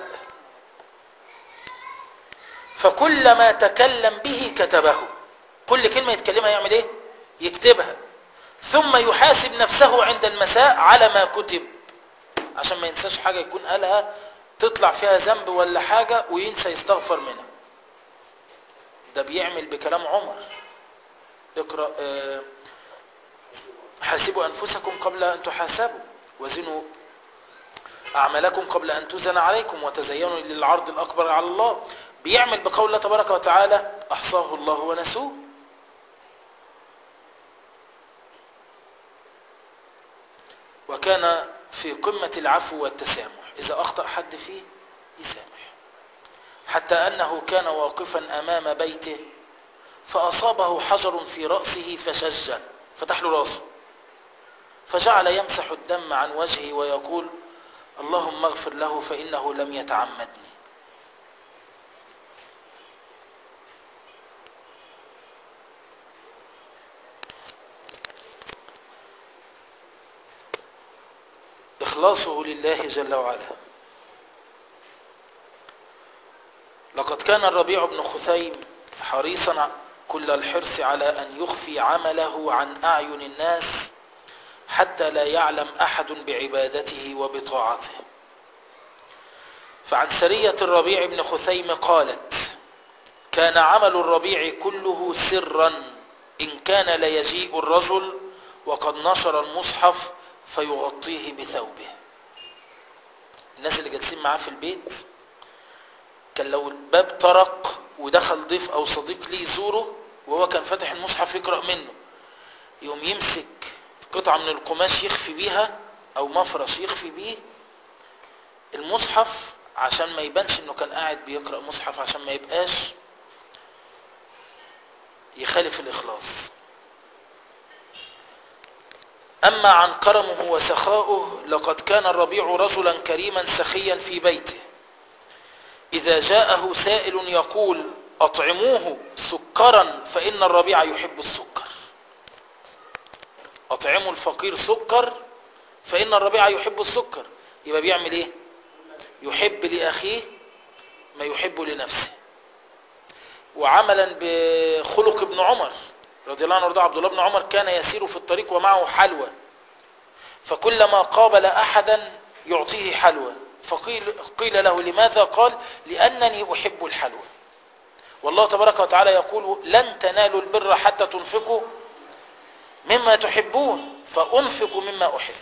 فكل ما تكلم به كتبه كل كلمة يتكلمها يعمل ايه يكتبها ثم يحاسب نفسه عند المساء على ما كتب عشان ما ينساش حاجة يكون قالها تطلع فيها ذنب ولا حاجة وينسى يستغفر منها ده بيعمل بكلام عمر اقرأ اه حاسبوا أنفسكم قبل أن تحاسبوا وزنوا أعمالكم قبل أن توزن عليكم وتزينوا للعرض الأكبر على الله بيعمل بقول الله تبارك وتعالى أحصاه الله ونسوه وكان في قمة العفو والتسامح إذا أخطأ حد فيه يسامح حتى أنه كان واقفا أمام بيته فأصابه حجر في رأسه فشج فتح له رأسه فجعل يمسح الدم عن وجهه ويقول اللهم اغفر له فإنه لم يتعمدني إخلاصه لله جل وعلا لقد كان الربيع بن خثيم حريصا كل الحرص على أن يخفي عمله عن أعين الناس حتى لا يعلم أحد بعبادته وبطاعته فعن سرية الربيع بن خثيم قالت كان عمل الربيع كله سرا إن كان ليجيء الرجل وقد نشر المصحف فيغطيه بثوبه الناس اللي جالسين معاه في البيت كان لو الباب طرق ودخل ضيف او صديق ليه يزوره وهو كان فاتح المصحف يقرأ منه يقوم يمسك قطعة من القماش يخفي بيها او مفرش يخفي بيه المصحف عشان ما يبانش انه كان قاعد بيقرأ مصحف عشان ما يبقاش يخالف الإخلاص أما عن كرمه وسخاؤه لقد كان الربيع رجلا كريما سخيا في بيته إذا جاءه سائل يقول أطعموه سكرا فإن الربيع يحب السكر أطعموا الفقير سكر فإن الربيع يحب السكر يبقى بيعمل إيه يحب لأخيه ما يحب لنفسه وعملا بخلق ابن عمر رضي الله عنه وارضاه عبد الله بن عمر كان يسير في الطريق ومعه حلوى فكلما قابل أحدا يعطيه حلوى فقيل قيل له لماذا قال لأنني أحب الحلوى والله تبارك وتعالى يقول لن تنالوا البر حتى تنفقوا مما تحبون فأنفق مما أحب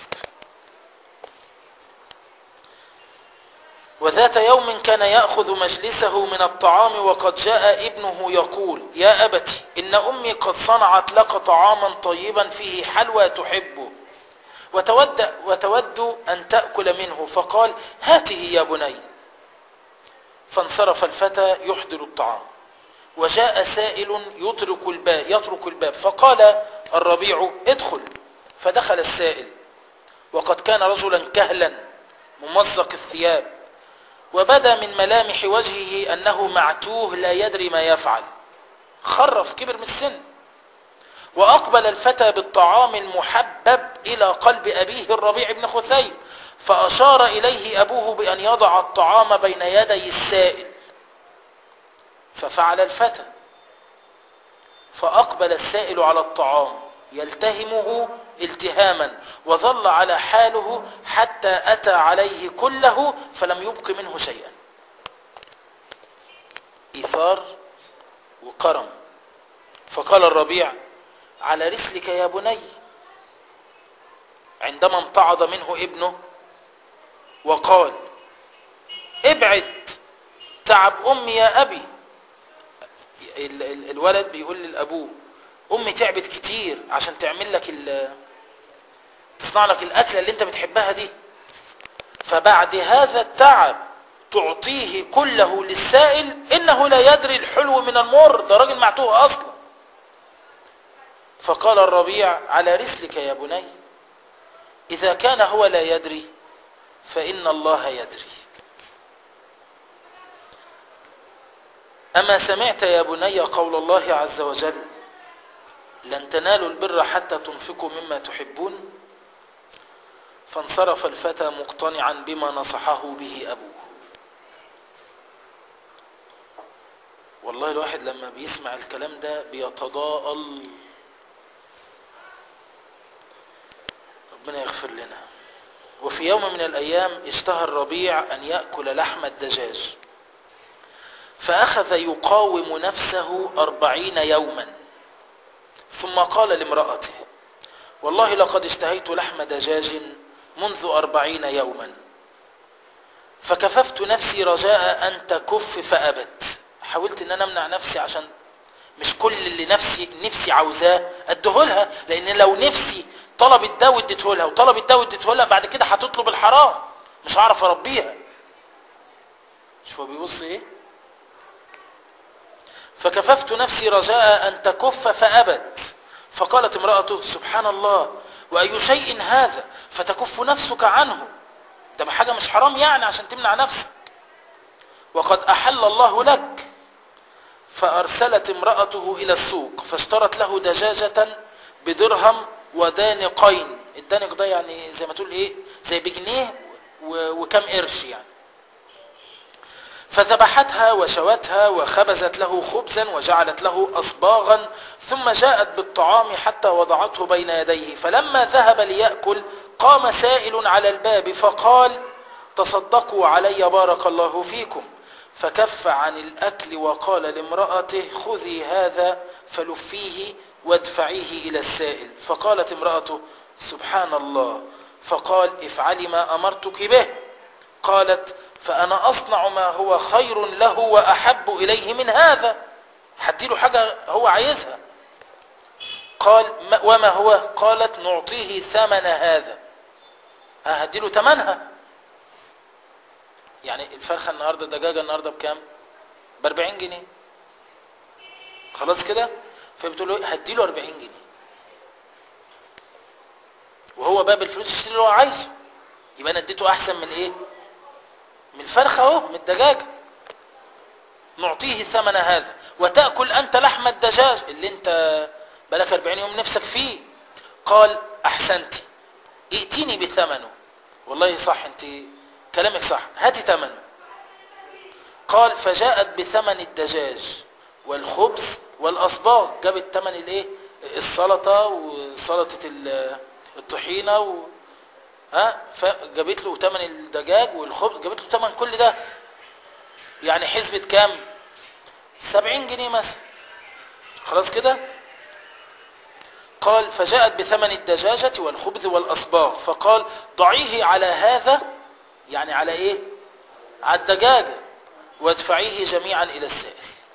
وذات يوم كان يأخذ مجلسه من الطعام وقد جاء ابنه يقول يا أبت إن أمي قد صنعت لك طعاما طيبا فيه حلوى تحبه وتود, وتود أن تأكل منه فقال هاته يا بني فانصرف الفتى يحضر الطعام وجاء سائل يترك الباب, يترك الباب فقال الربيع ادخل فدخل السائل وقد كان رجلا كهلا ممزق الثياب وبدا من ملامح وجهه أنه معتوه لا يدري ما يفعل خرف كبر من السن وأقبل الفتى بالطعام المحبب إلى قلب أبيه الربيع بن خثيم فأشار إليه أبوه بأن يضع الطعام بين يدي السائل ففعل الفتى فأقبل السائل على الطعام يلتهمه التهاما وظل على حاله حتى أتى عليه كله فلم يبق منه شيئا إيثار وكرم فقال الربيع على رسلك يا بني عندما امتعض منه ابنه وقال ابعد تعب أمي يا أبي الولد بيقول للأبوه أمي تعبت كتير عشان تعمل لك تصنع لك الأكلة اللي انت بتحبها دي فبعد هذا التعب تعطيه كله للسائل إنه لا يدري الحلو من المر ده راجل معتوه أصلا فقال الربيع على رسلك يا بني إذا كان هو لا يدري فإن الله يدري أما سمعت يا بني قول الله عز وجل لن تنالوا البر حتى تنفقوا مما تحبون فانصرف الفتى مقتنعا بما نصحه به أبوه والله الواحد لما بيسمع الكلام ده بيتضاءل ربنا يغفر لنا وفي يوم من الأيام اشتهى الربيع أن يأكل لحم الدجاج فأخذ يقاوم نفسه أربعين يوما ثم قال لامرأته والله لقد اشتهيت لحم دجاج منذ أربعين يوما فكففت نفسي رجاء أن تكف فأبت حاولت أن أنا أمنع نفسي عشان مش كل اللي نفسي نفسي عاوزاه اديهولها لأن لو نفسي طلبت ده واديتهولها وطلبت ده واديتهولها بعد كده هتطلب الحرام مش هعرف اربيها شوف هو بيبص ايه فكففت نفسي رجاء أن تكف فأبت فقالت امرأته سبحان الله وأي شيء هذا فتكف نفسك عنه ده بحاجة مش حرام يعني عشان تمنع نفسك وقد أحل الله لك فأرسلت امرأته إلى السوق فاشترت له دجاجة بدرهم ودانقين الدانق ده يعني زي ما تقول ايه زي بجنيه وكم قرش يعني فذبحتها وشوتها وخبزت له خبزا وجعلت له أصباغا ثم جاءت بالطعام حتى وضعته بين يديه فلما ذهب ليأكل قام سائل على الباب فقال تصدقوا علي بارك الله فيكم فكف عن الأكل وقال لامرأته خذي هذا فلفيه وادفعيه إلى السائل فقالت امرأته سبحان الله فقال افعلي ما أمرتك به قالت فأنا أصنع ما هو خير له وأحب إليه من هذا هديله حاجة هو عايزها قال ما وما هو قالت نعطيه ثمن هذا هديله ثمنها يعني الفرخة النهاردة الدجاجة النهاردة بكام ب 40 جنيه خلاص كده فبتقول له هديله 40 جنيه وهو باب الفلوس يشتري اللي هو عايزه يبقى انا اديته احسن من ايه من الفرخه اهو من الدجاجه نعطيه ثمن هذا وتاكل انت لحم الدجاج اللي انت بقالك 40 يوم نفسك فيه قال احسنتي ائتيني بثمنه والله صح انت كلامك صح هاتي ثمنه قال فجاءت بثمن الدجاج والخبز والاصباغ جابت ثمن الايه السلطه وسلطه الطحينه و... ها فجابت له ثمن الدجاج والخبز جابت له ثمن كل ده يعني حسبة كام 70 جنيه مثلا خلاص كده قال فجاءت بثمن الدجاجة والخبز والأصباغ فقال ضعيه على هذا يعني على ايه على الدجاجة وادفعيه جميعا إلى السائل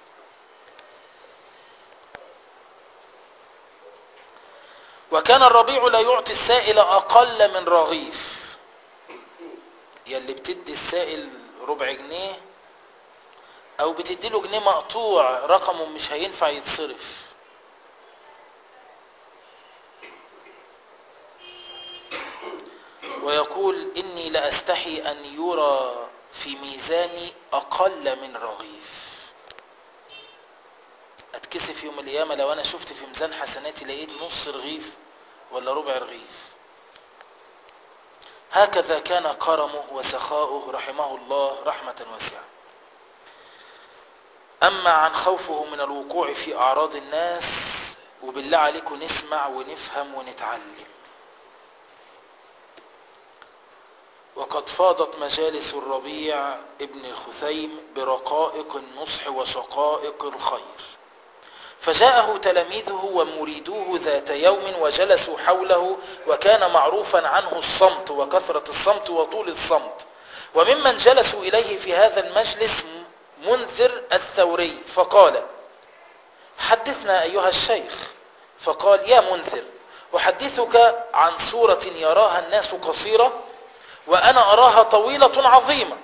وكان الربيع لا يعطي السائل أقل من رغيف يلي بتدي السائل ربع جنيه أو بتدي له جنيه مقطوع رقمه مش هينفع يتصرف ويقول إني لأستحي أن يرى في ميزاني أقل من رغيف أتكسف يوم القيامة لو أنا شفت في ميزان حسناتي لقيت نص رغيف ولا ربع رغيف هكذا كان كرمه وسخاؤه رحمه الله رحمة واسعة أما عن خوفه من الوقوع في أعراض الناس وبالله عليكم نسمع ونفهم ونتعلم وقد فاضت مجالس الربيع ابن الخثيم برقائق النصح وشقائق الخير فجاءه تلاميذه ومريدوه ذات يوم وجلسوا حوله وكان معروفا عنه الصمت وكثرة الصمت وطول الصمت وممن جلسوا إليه في هذا المجلس منذر الثوري فقال حدثنا أيها الشيخ فقال يا منذر أحدثك عن صورة يراها الناس قصيرة وأنا أراها طويلة عظيمة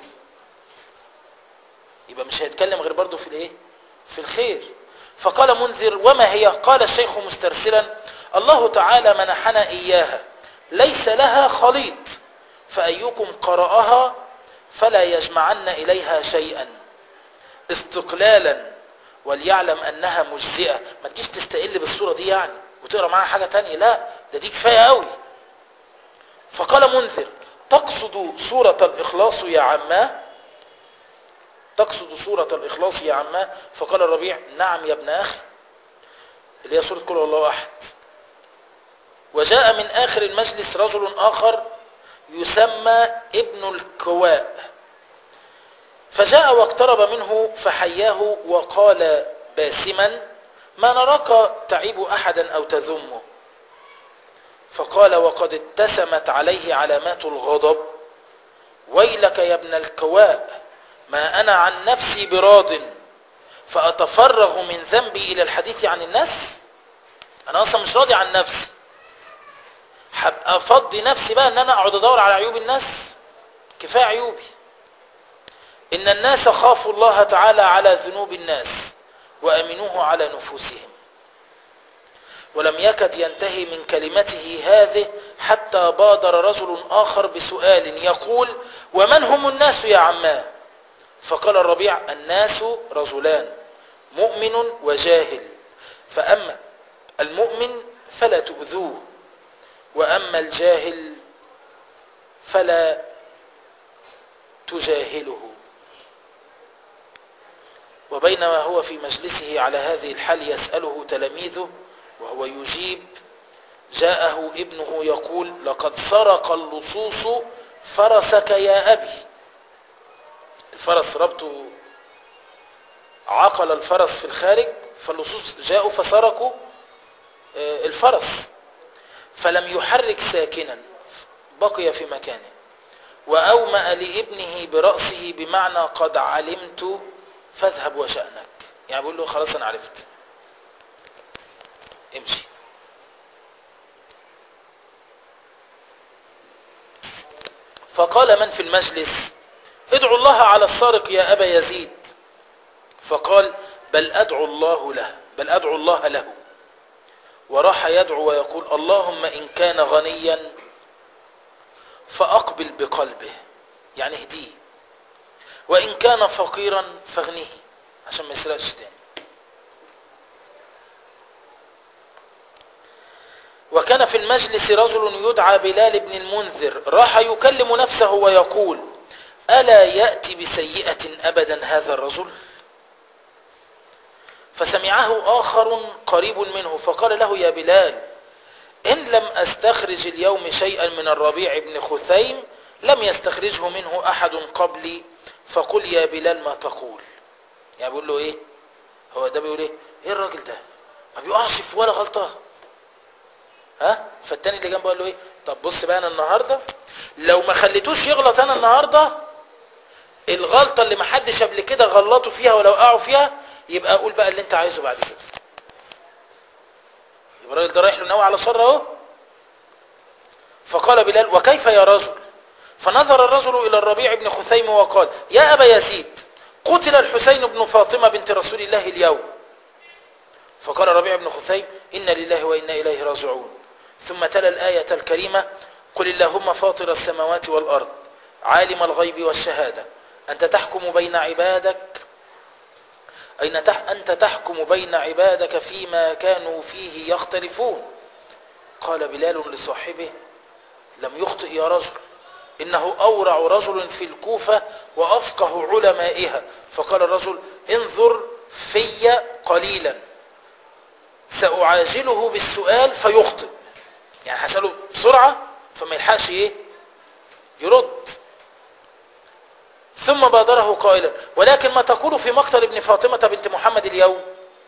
يبقى مش هيتكلم غير برضه في الايه في الخير فقال منذر وما هي قال الشيخ مسترسلا الله تعالى منحنا إياها ليس لها خليط فأيكم قرأها فلا يجمعن إليها شيئا استقلالا وليعلم أنها مجزئة ما تجيش تستقل بالصورة دي يعني وتقرأ معاها حاجة تانية لا ده دي كفاية قوي فقال منذر تقصد سورة الإخلاص يا عماه تقصد سورة الإخلاص يا عماه فقال الربيع نعم يا ابن أخي اللي هي سورة كل الله أحد وجاء من آخر المجلس رجل آخر يسمى ابن الكواء فجاء واقترب منه فحياه وقال باسما ما نراك تعيب أحدا أو تذمه فقال وقد اتسمت عليه علامات الغضب ويلك يا ابن الكواء ما أنا عن نفسي براض فأتفرغ من ذنبي إلى الحديث عن الناس أنا أصلا مش راضي عن نفسي هبقى أفضي نفسي بقى أن أنا أقعد أدور على عيوب الناس كفاية عيوبي إن الناس خافوا الله تعالى على ذنوب الناس وأمنوه على نفوسهم ولم يكد ينتهي من كلمته هذه حتى بادر رجل آخر بسؤال يقول ومن هم الناس يا عماه فقال الربيع الناس رجلان مؤمن وجاهل فأما المؤمن فلا تؤذوه وأما الجاهل فلا تجاهله وبينما هو في مجلسه على هذه الحال يسأله تلاميذه وهو يجيب جاءه ابنه يقول لقد سرق اللصوص فرسك يا أبي الفرس ربطه عقل الفرس في الخارج فاللصوص جاءوا فسرقوا الفرس فلم يحرك ساكنا بقي في مكانه وأومأ لابنه برأسه بمعنى قد علمت فاذهب وشأنك يعني بيقول له خلاص انا عرفت امشي فقال من في المجلس ادعوا الله على السارق يا أبا يزيد فقال بل أدعو الله له بل أدعو الله له وراح يدعو ويقول اللهم إن كان غنيا فأقبل بقلبه يعني اهديه وإن كان فقيرا فاغنيه عشان ما يسرقش تاني وكان في المجلس رجل يدعى بلال بن المنذر راح يكلم نفسه ويقول ألا يأتي بسيئة أبدا هذا الرجل فسمعه آخر قريب منه فقال له يا بلال إن لم أستخرج اليوم شيئا من الربيع بن خثيم لم يستخرجه منه أحد قبلي فقل يا بلال ما تقول يعني بيقول له إيه هو ده بيقول إيه إيه الراجل ده ما بيقعش في ولا غلطة ها فالتاني اللي جنبه قال له إيه طب بص بقى أنا النهاردة لو ما خليتوش يغلط أنا النهاردة الغلطة اللي محدش قبل كده غلطوا فيها ولو وقعوا فيها يبقى قول بقى اللي انت عايزه بعد كده يبقى الراجل ده رايح له ناوي على شر اهو فقال بلال وكيف يا رجل فنظر الرجل الى الربيع بن خثيم وقال يا ابا يزيد قتل الحسين بن فاطمه بنت رسول الله اليوم فقال الربيع بن خثيم ان لله وانا اليه راجعون ثم تلا الايه الكريمه قل اللهم فاطر السماوات والارض عالم الغيب والشهاده انت تحكم بين عبادك أين أنت تحكم بين عبادك فيما كانوا فيه يختلفون قال بلال لصاحبه لم يخطئ يا رجل إنه أورع رجل في الكوفة وأفقه علمائها فقال الرجل انظر في قليلا سأعاجله بالسؤال فيخطئ يعني هسأله بسرعة فما يلحقش ايه يرد ثم بادره قائلا ولكن ما تقول في مقتل ابن فاطمة بنت محمد اليوم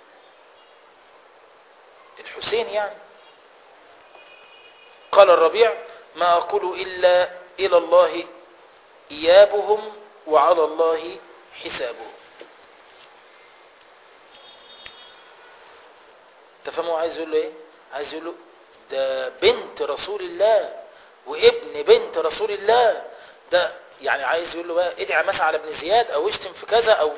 الحسين يعني قال الربيع ما أقول إلا إلى الله إيابهم وعلى الله حسابهم تفهموا عايز يقول له ايه عايز يقول له ده بنت رسول الله وابن بنت رسول الله ده يعني عايز يقول له بقى ادعي مثلا على ابن زياد او اشتم في كذا او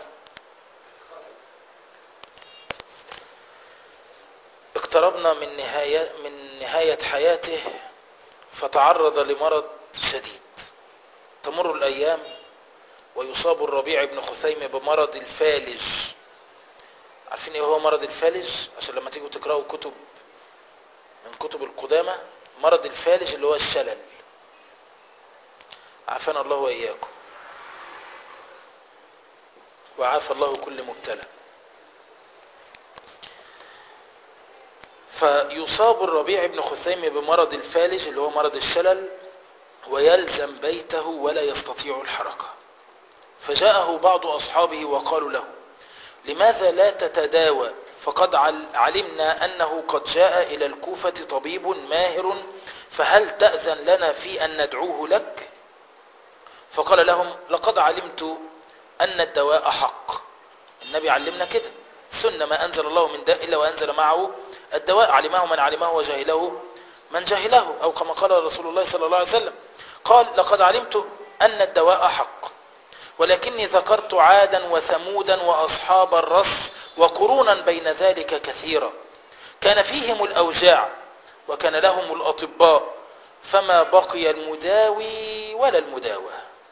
اقتربنا من نهاية من نهاية حياته فتعرض لمرض شديد تمر الأيام ويصاب الربيع بن خثيم بمرض الفالج عارفين ايه هو مرض الفالج عشان لما تيجوا تقرأوا كتب من كتب القدامى مرض الفالج اللي هو الشلل عافانا الله وإياكم وعافى الله كل مبتلى فيصاب الربيع بن خثيم بمرض الفالج اللي هو مرض الشلل ويلزم بيته ولا يستطيع الحركة فجاءه بعض أصحابه وقالوا له لماذا لا تتداوى فقد علمنا أنه قد جاء إلى الكوفة طبيب ماهر فهل تأذن لنا في أن ندعوه لك فقال لهم لقد علمت أن الدواء حق النبي علمنا كده سنة ما أنزل الله من داء إلا وأنزل معه الدواء علمه من علمه وجهله من جهله أو كما قال رسول الله صلى الله عليه وسلم قال لقد علمت أن الدواء حق ولكني ذكرت عادا وثمودا وأصحاب الرس وقرونا بين ذلك كثيرا كان فيهم الأوجاع وكان لهم الأطباء فما بقي المداوي ولا المداوى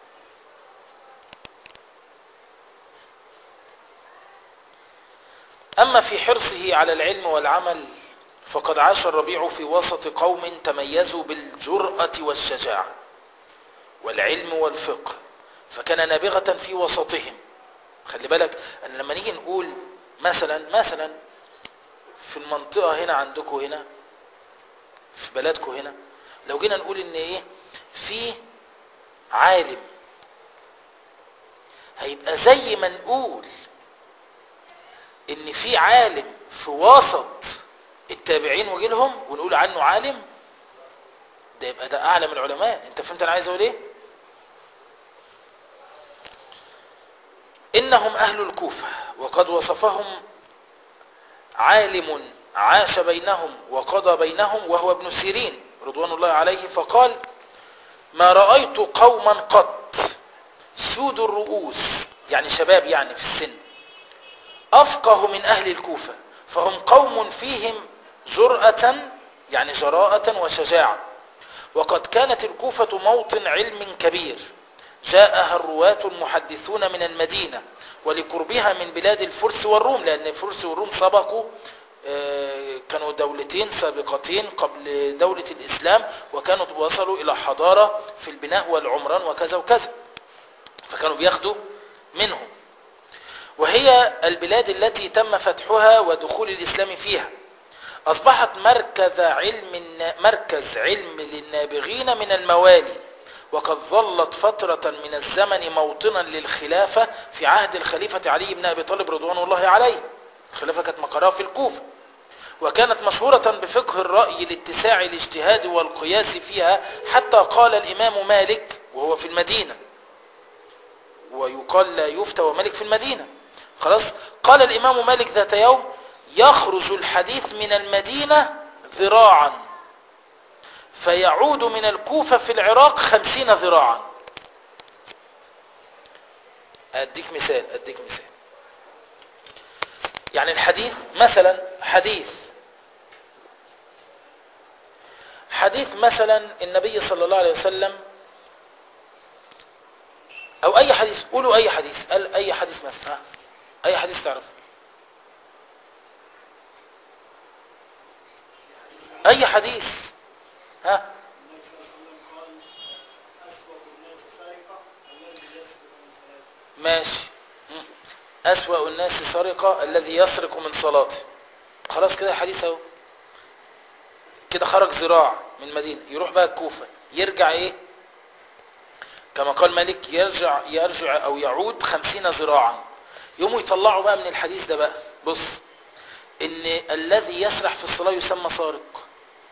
أما في حرصه على العلم والعمل فقد عاش الربيع في وسط قوم تميزوا بالجرأة والشجاعة والعلم والفقه فكان نابغة في وسطهم خلي بالك أن لما نيجي نقول مثلا مثلا في المنطقة هنا عندكم هنا في بلدكم هنا لو جينا نقول ان ايه في عالم هيبقى زي ما نقول ان في عالم في وسط التابعين وجيلهم ونقول عنه عالم ده يبقى ده اعلم العلماء انت فهمت انا عايز اقول ايه إنهم أهل الكوفة وقد وصفهم عالم عاش بينهم وقضى بينهم وهو ابن سيرين رضوان الله عليه فقال ما رأيت قوما قط سود الرؤوس يعني شباب يعني في السن أفقه من أهل الكوفة فهم قوم فيهم جرأة يعني جراءة وشجاعة وقد كانت الكوفة موطن علم كبير جاءها الرواة المحدثون من المدينة ولقربها من بلاد الفرس والروم لأن الفرس والروم سبقوا كانوا دولتين سابقتين قبل دولة الإسلام وكانوا وصلوا إلى حضارة في البناء والعمران وكذا وكذا فكانوا بياخدوا منهم وهي البلاد التي تم فتحها ودخول الإسلام فيها أصبحت مركز علم مركز علم للنابغين من الموالي وقد ظلت فترة من الزمن موطنا للخلافة في عهد الخليفة علي بن أبي طالب رضوان الله عليه الخلافة كانت مقرها في الكوفة وكانت مشهورة بفقه الرأي لاتساع الاجتهاد والقياس فيها حتى قال الإمام مالك وهو في المدينة ويقال لا يفتى ومالك في المدينة خلاص قال الإمام مالك ذات يوم يخرج الحديث من المدينة ذراعا فيعود من الكوفة في العراق خمسين ذراعا أديك مثال أديك مثال يعني الحديث مثلا حديث حديث مثلا النبي صلى الله عليه وسلم او اي حديث قولوا اي حديث قال اي حديث مثلا اي حديث تعرف اي حديث ها ماشي أسوأ الناس سرقة الذي يسرق من صلاته خلاص كده حديث اهو كده خرج ذراع من المدينة يروح بقى الكوفة يرجع ايه كما قال مالك يرجع يرجع او يعود خمسين ذراعا يوموا يطلعوا بقى من الحديث ده بقى بص ان الذي يسرح في الصلاة يسمى سارق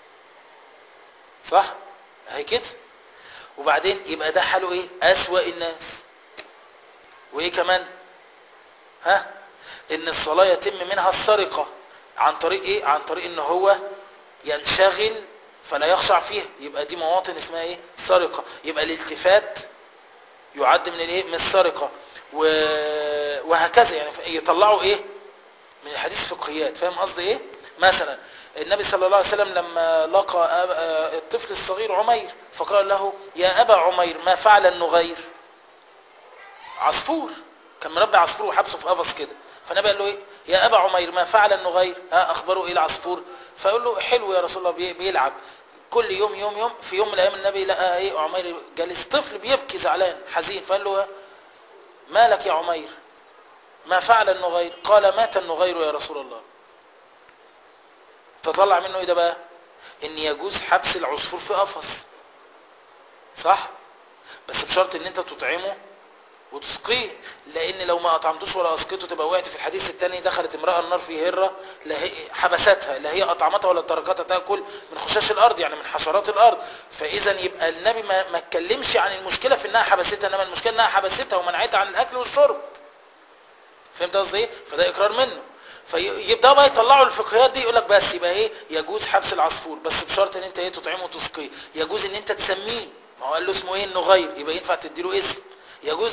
صح هي كده وبعدين يبقى ده حاله ايه اسوأ الناس وايه كمان ها ان الصلاة يتم منها السرقة عن طريق ايه عن طريق ان هو ينشغل فلا يخشع فيها يبقى دي مواطن اسمها ايه سرقة يبقى الالتفات يعد من الايه من السرقة و... وهكذا يعني يطلعوا ايه من الحديث فقهيات فاهم قصدي ايه مثلا النبي صلى الله عليه وسلم لما لقى الطفل الصغير عمير فقال له يا أبا عمير ما فعل النغير عصفور كان مربي عصفور وحبسه في قفص كده فالنبي قال له ايه يا ابا عمير ما فعل النغير ها اخبره ايه العصفور فيقول له حلو يا رسول الله بيلعب كل يوم يوم يوم في يوم من الايام النبي لقى ايه عمير جالس طفل بيبكي زعلان حزين فقال له مالك يا عمير ما فعل النغير قال مات النغير يا رسول الله تطلع منه ايه ده بقى ان يجوز حبس العصفور في قفص صح بس بشرط ان انت تطعمه وتسقيه لان لو ما اطعمتوش ولا اسقيته تبقى وقعت في الحديث الثاني دخلت امراه النار في هره لا هي حبستها لا هي اطعمتها ولا تركتها تاكل من خشاش الارض يعني من حشرات الارض فاذا يبقى النبي ما ما اتكلمش عن المشكله في انها حبستها انما المشكله انها حبستها ومنعتها عن الاكل والشرب فهمت قصدي ايه فده اقرار منه فيبداوا بقى يطلعوا الفقهيات دي يقول لك بس يبقى ايه يجوز حبس العصفور بس بشرط ان انت ايه تطعمه وتسقيه يجوز ان انت تسميه ما هو قال له اسمه ايه النغير يبقى ينفع تديله اسم يجوز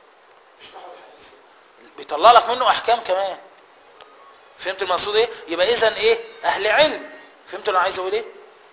بيطلع لك منه احكام كمان فهمت المقصود ايه يبقى اذا ايه اهل علم فهمت انا عايز اقول ايه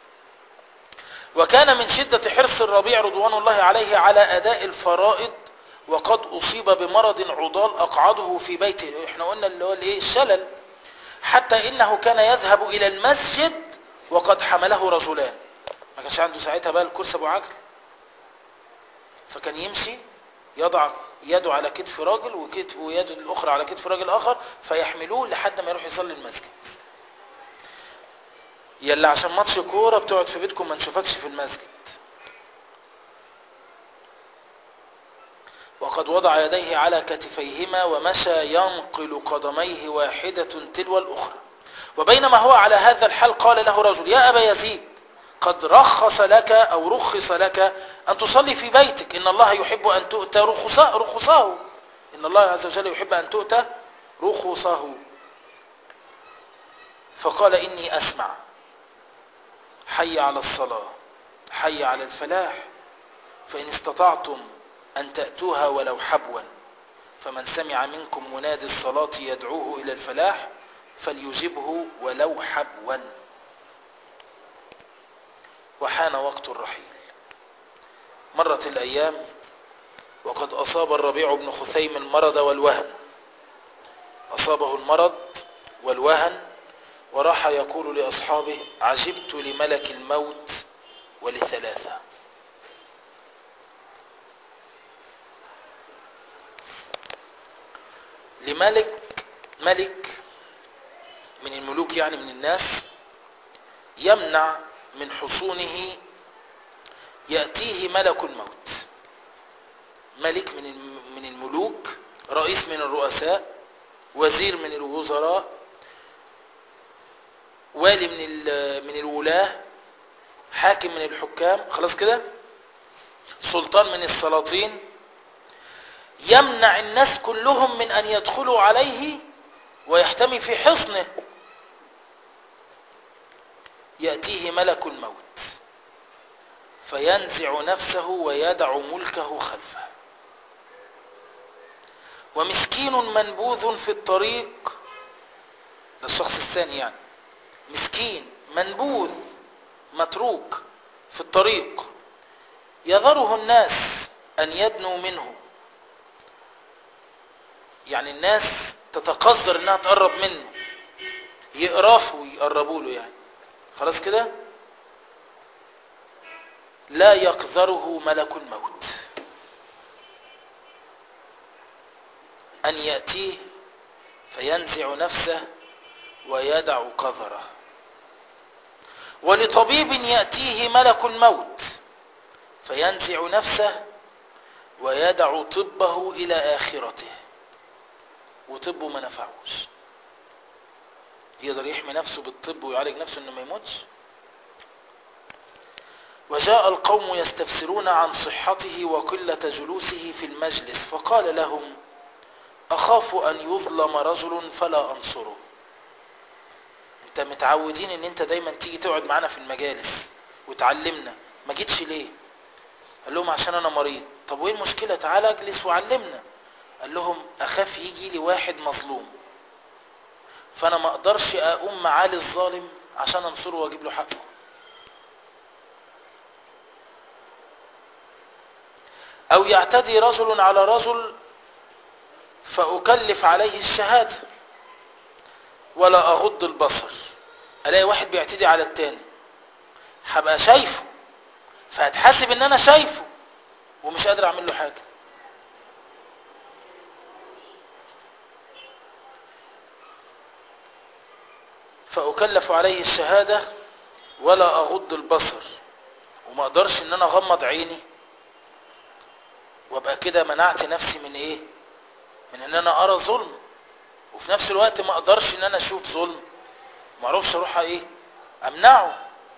وكان من شدة حرص الربيع رضوان الله عليه على اداء الفرائض وقد اصيب بمرض عضال اقعده في بيته احنا قلنا اللي هو الايه الشلل حتى انه كان يذهب الى المسجد وقد حمله رجلان ما كانش عنده ساعتها بقى الكرسي ابو عجل فكان يمشي يضع يده على كتف راجل وكتف ويده الاخرى على كتف راجل اخر فيحملوه لحد ما يروح يصلي المسجد يلا عشان ماتش كوره بتقعد في بيتكم ما نشوفكش في المسجد وقد وضع يديه على كتفيهما ومشى ينقل قدميه واحدة تلو الأخرى وبينما هو على هذا الحال قال له رجل يا أبا يزيد قد رخص لك أو رخص لك أن تصلي في بيتك إن الله يحب أن تؤتى رخصاء رخصاه إن الله عز وجل يحب أن تؤتى رخصه فقال إني أسمع حي على الصلاة حي على الفلاح فإن استطعتم أن تأتوها ولو حبوا فمن سمع منكم منادي الصلاة يدعوه إلى الفلاح فليجبه ولو حبوا وحان وقت الرحيل مرت الأيام وقد أصاب الربيع بن خثيم المرض والوهن أصابه المرض والوهن وراح يقول لأصحابه عجبت لملك الموت ولثلاثة لملك ملك من الملوك يعني من الناس يمنع من حصونه يأتيه ملك الموت ملك من من الملوك رئيس من الرؤساء وزير من الوزراء والي من من الولاة حاكم من الحكام خلاص كده سلطان من السلاطين يمنع الناس كلهم من أن يدخلوا عليه ويحتمي في حصنه يأتيه ملك الموت فينزع نفسه ويدع ملكه خلفه ومسكين منبوذ في الطريق ده الشخص الثاني يعني مسكين منبوذ متروك في الطريق يذره الناس أن يدنوا منه يعني الناس تتقذر انها تقرب منه يقرفوا ويقربوا له يعني خلاص كده لا يقذره ملك الموت أن يأتيه فينزع نفسه ويدع قذره ولطبيب يأتيه ملك الموت فينزع نفسه ويدع طبه إلى آخرته وطبه ما نفعوش يقدر يحمي نفسه بالطب ويعالج نفسه انه ما يموتش وجاء القوم يستفسرون عن صحته وقلة جلوسه في المجلس فقال لهم أخاف أن يظلم رجل فلا أنصره انت متعودين ان انت دايما تيجي تقعد معانا في المجالس وتعلمنا ما جيتش ليه قال لهم عشان انا مريض طب وايه المشكلة تعال اجلس وعلمنا قال لهم اخاف يجي لي واحد مظلوم فانا ما اقدرش اقوم معاه الظالم عشان انصره واجيب له حقه او يعتدي رجل على رجل فاكلف عليه الشهادة ولا اغض البصر الاقي واحد بيعتدي على التاني هبقى شايفه فهتحاسب ان انا شايفه ومش قادر اعمل له حاجه فأكلف عليه الشهادة ولا أغض البصر وما أقدرش إن أنا أغمض عيني وأبقى كده منعت نفسي من إيه من إن أنا أرى ظلم وفي نفس الوقت ما أقدرش إن أنا أشوف ظلم ما أعرفش أروح إيه أمنعه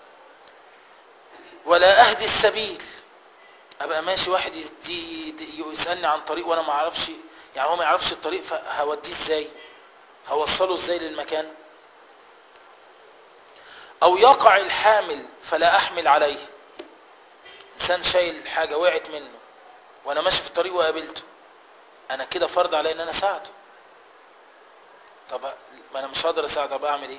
ولا أهدي السبيل أبقى ماشي واحد يدي يسألني عن طريق وأنا ما أعرفش يعني هو ما يعرفش الطريق فهوديه إزاي هوصله إزاي للمكان او يقع الحامل فلا احمل عليه انسان شايل حاجة وقعت منه وانا ماشي في الطريق وقابلته انا كده فرض علي ان انا اساعده طب ما انا مش هقدر اساعده طب اعمل ايه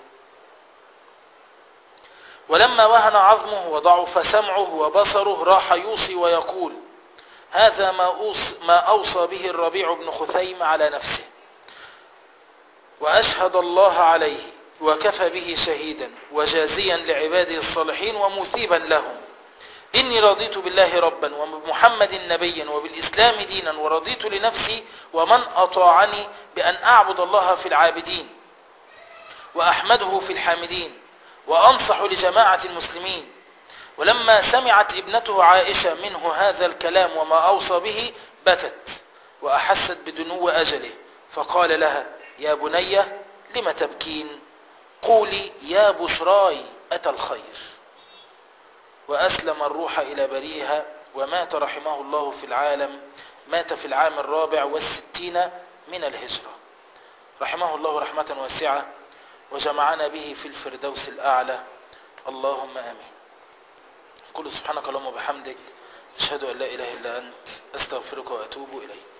ولما وهن عظمه وضعف سمعه وبصره راح يوصي ويقول هذا ما, أوص ما أوصى به الربيع بن خثيم على نفسه وأشهد الله عليه وكفى به شهيدا وجازيا لعباده الصالحين ومثيبا لهم إني رضيت بالله ربا وبمحمد نبيا وبالإسلام دينا ورضيت لنفسي ومن أطاعني بأن أعبد الله في العابدين وأحمده في الحامدين وأنصح لجماعة المسلمين ولما سمعت ابنته عائشة منه هذا الكلام وما أوصى به بكت وأحست بدنو أجله فقال لها يا بني لم تبكين قولي يا بشراي أتى الخير وأسلم الروح إلى بريها ومات رحمه الله في العالم مات في العام الرابع والستين من الهجرة رحمه الله رحمة واسعة وجمعنا به في الفردوس الأعلى اللهم آمين قل سبحانك اللهم وبحمدك أشهد أن لا إله إلا أنت أستغفرك وأتوب إليك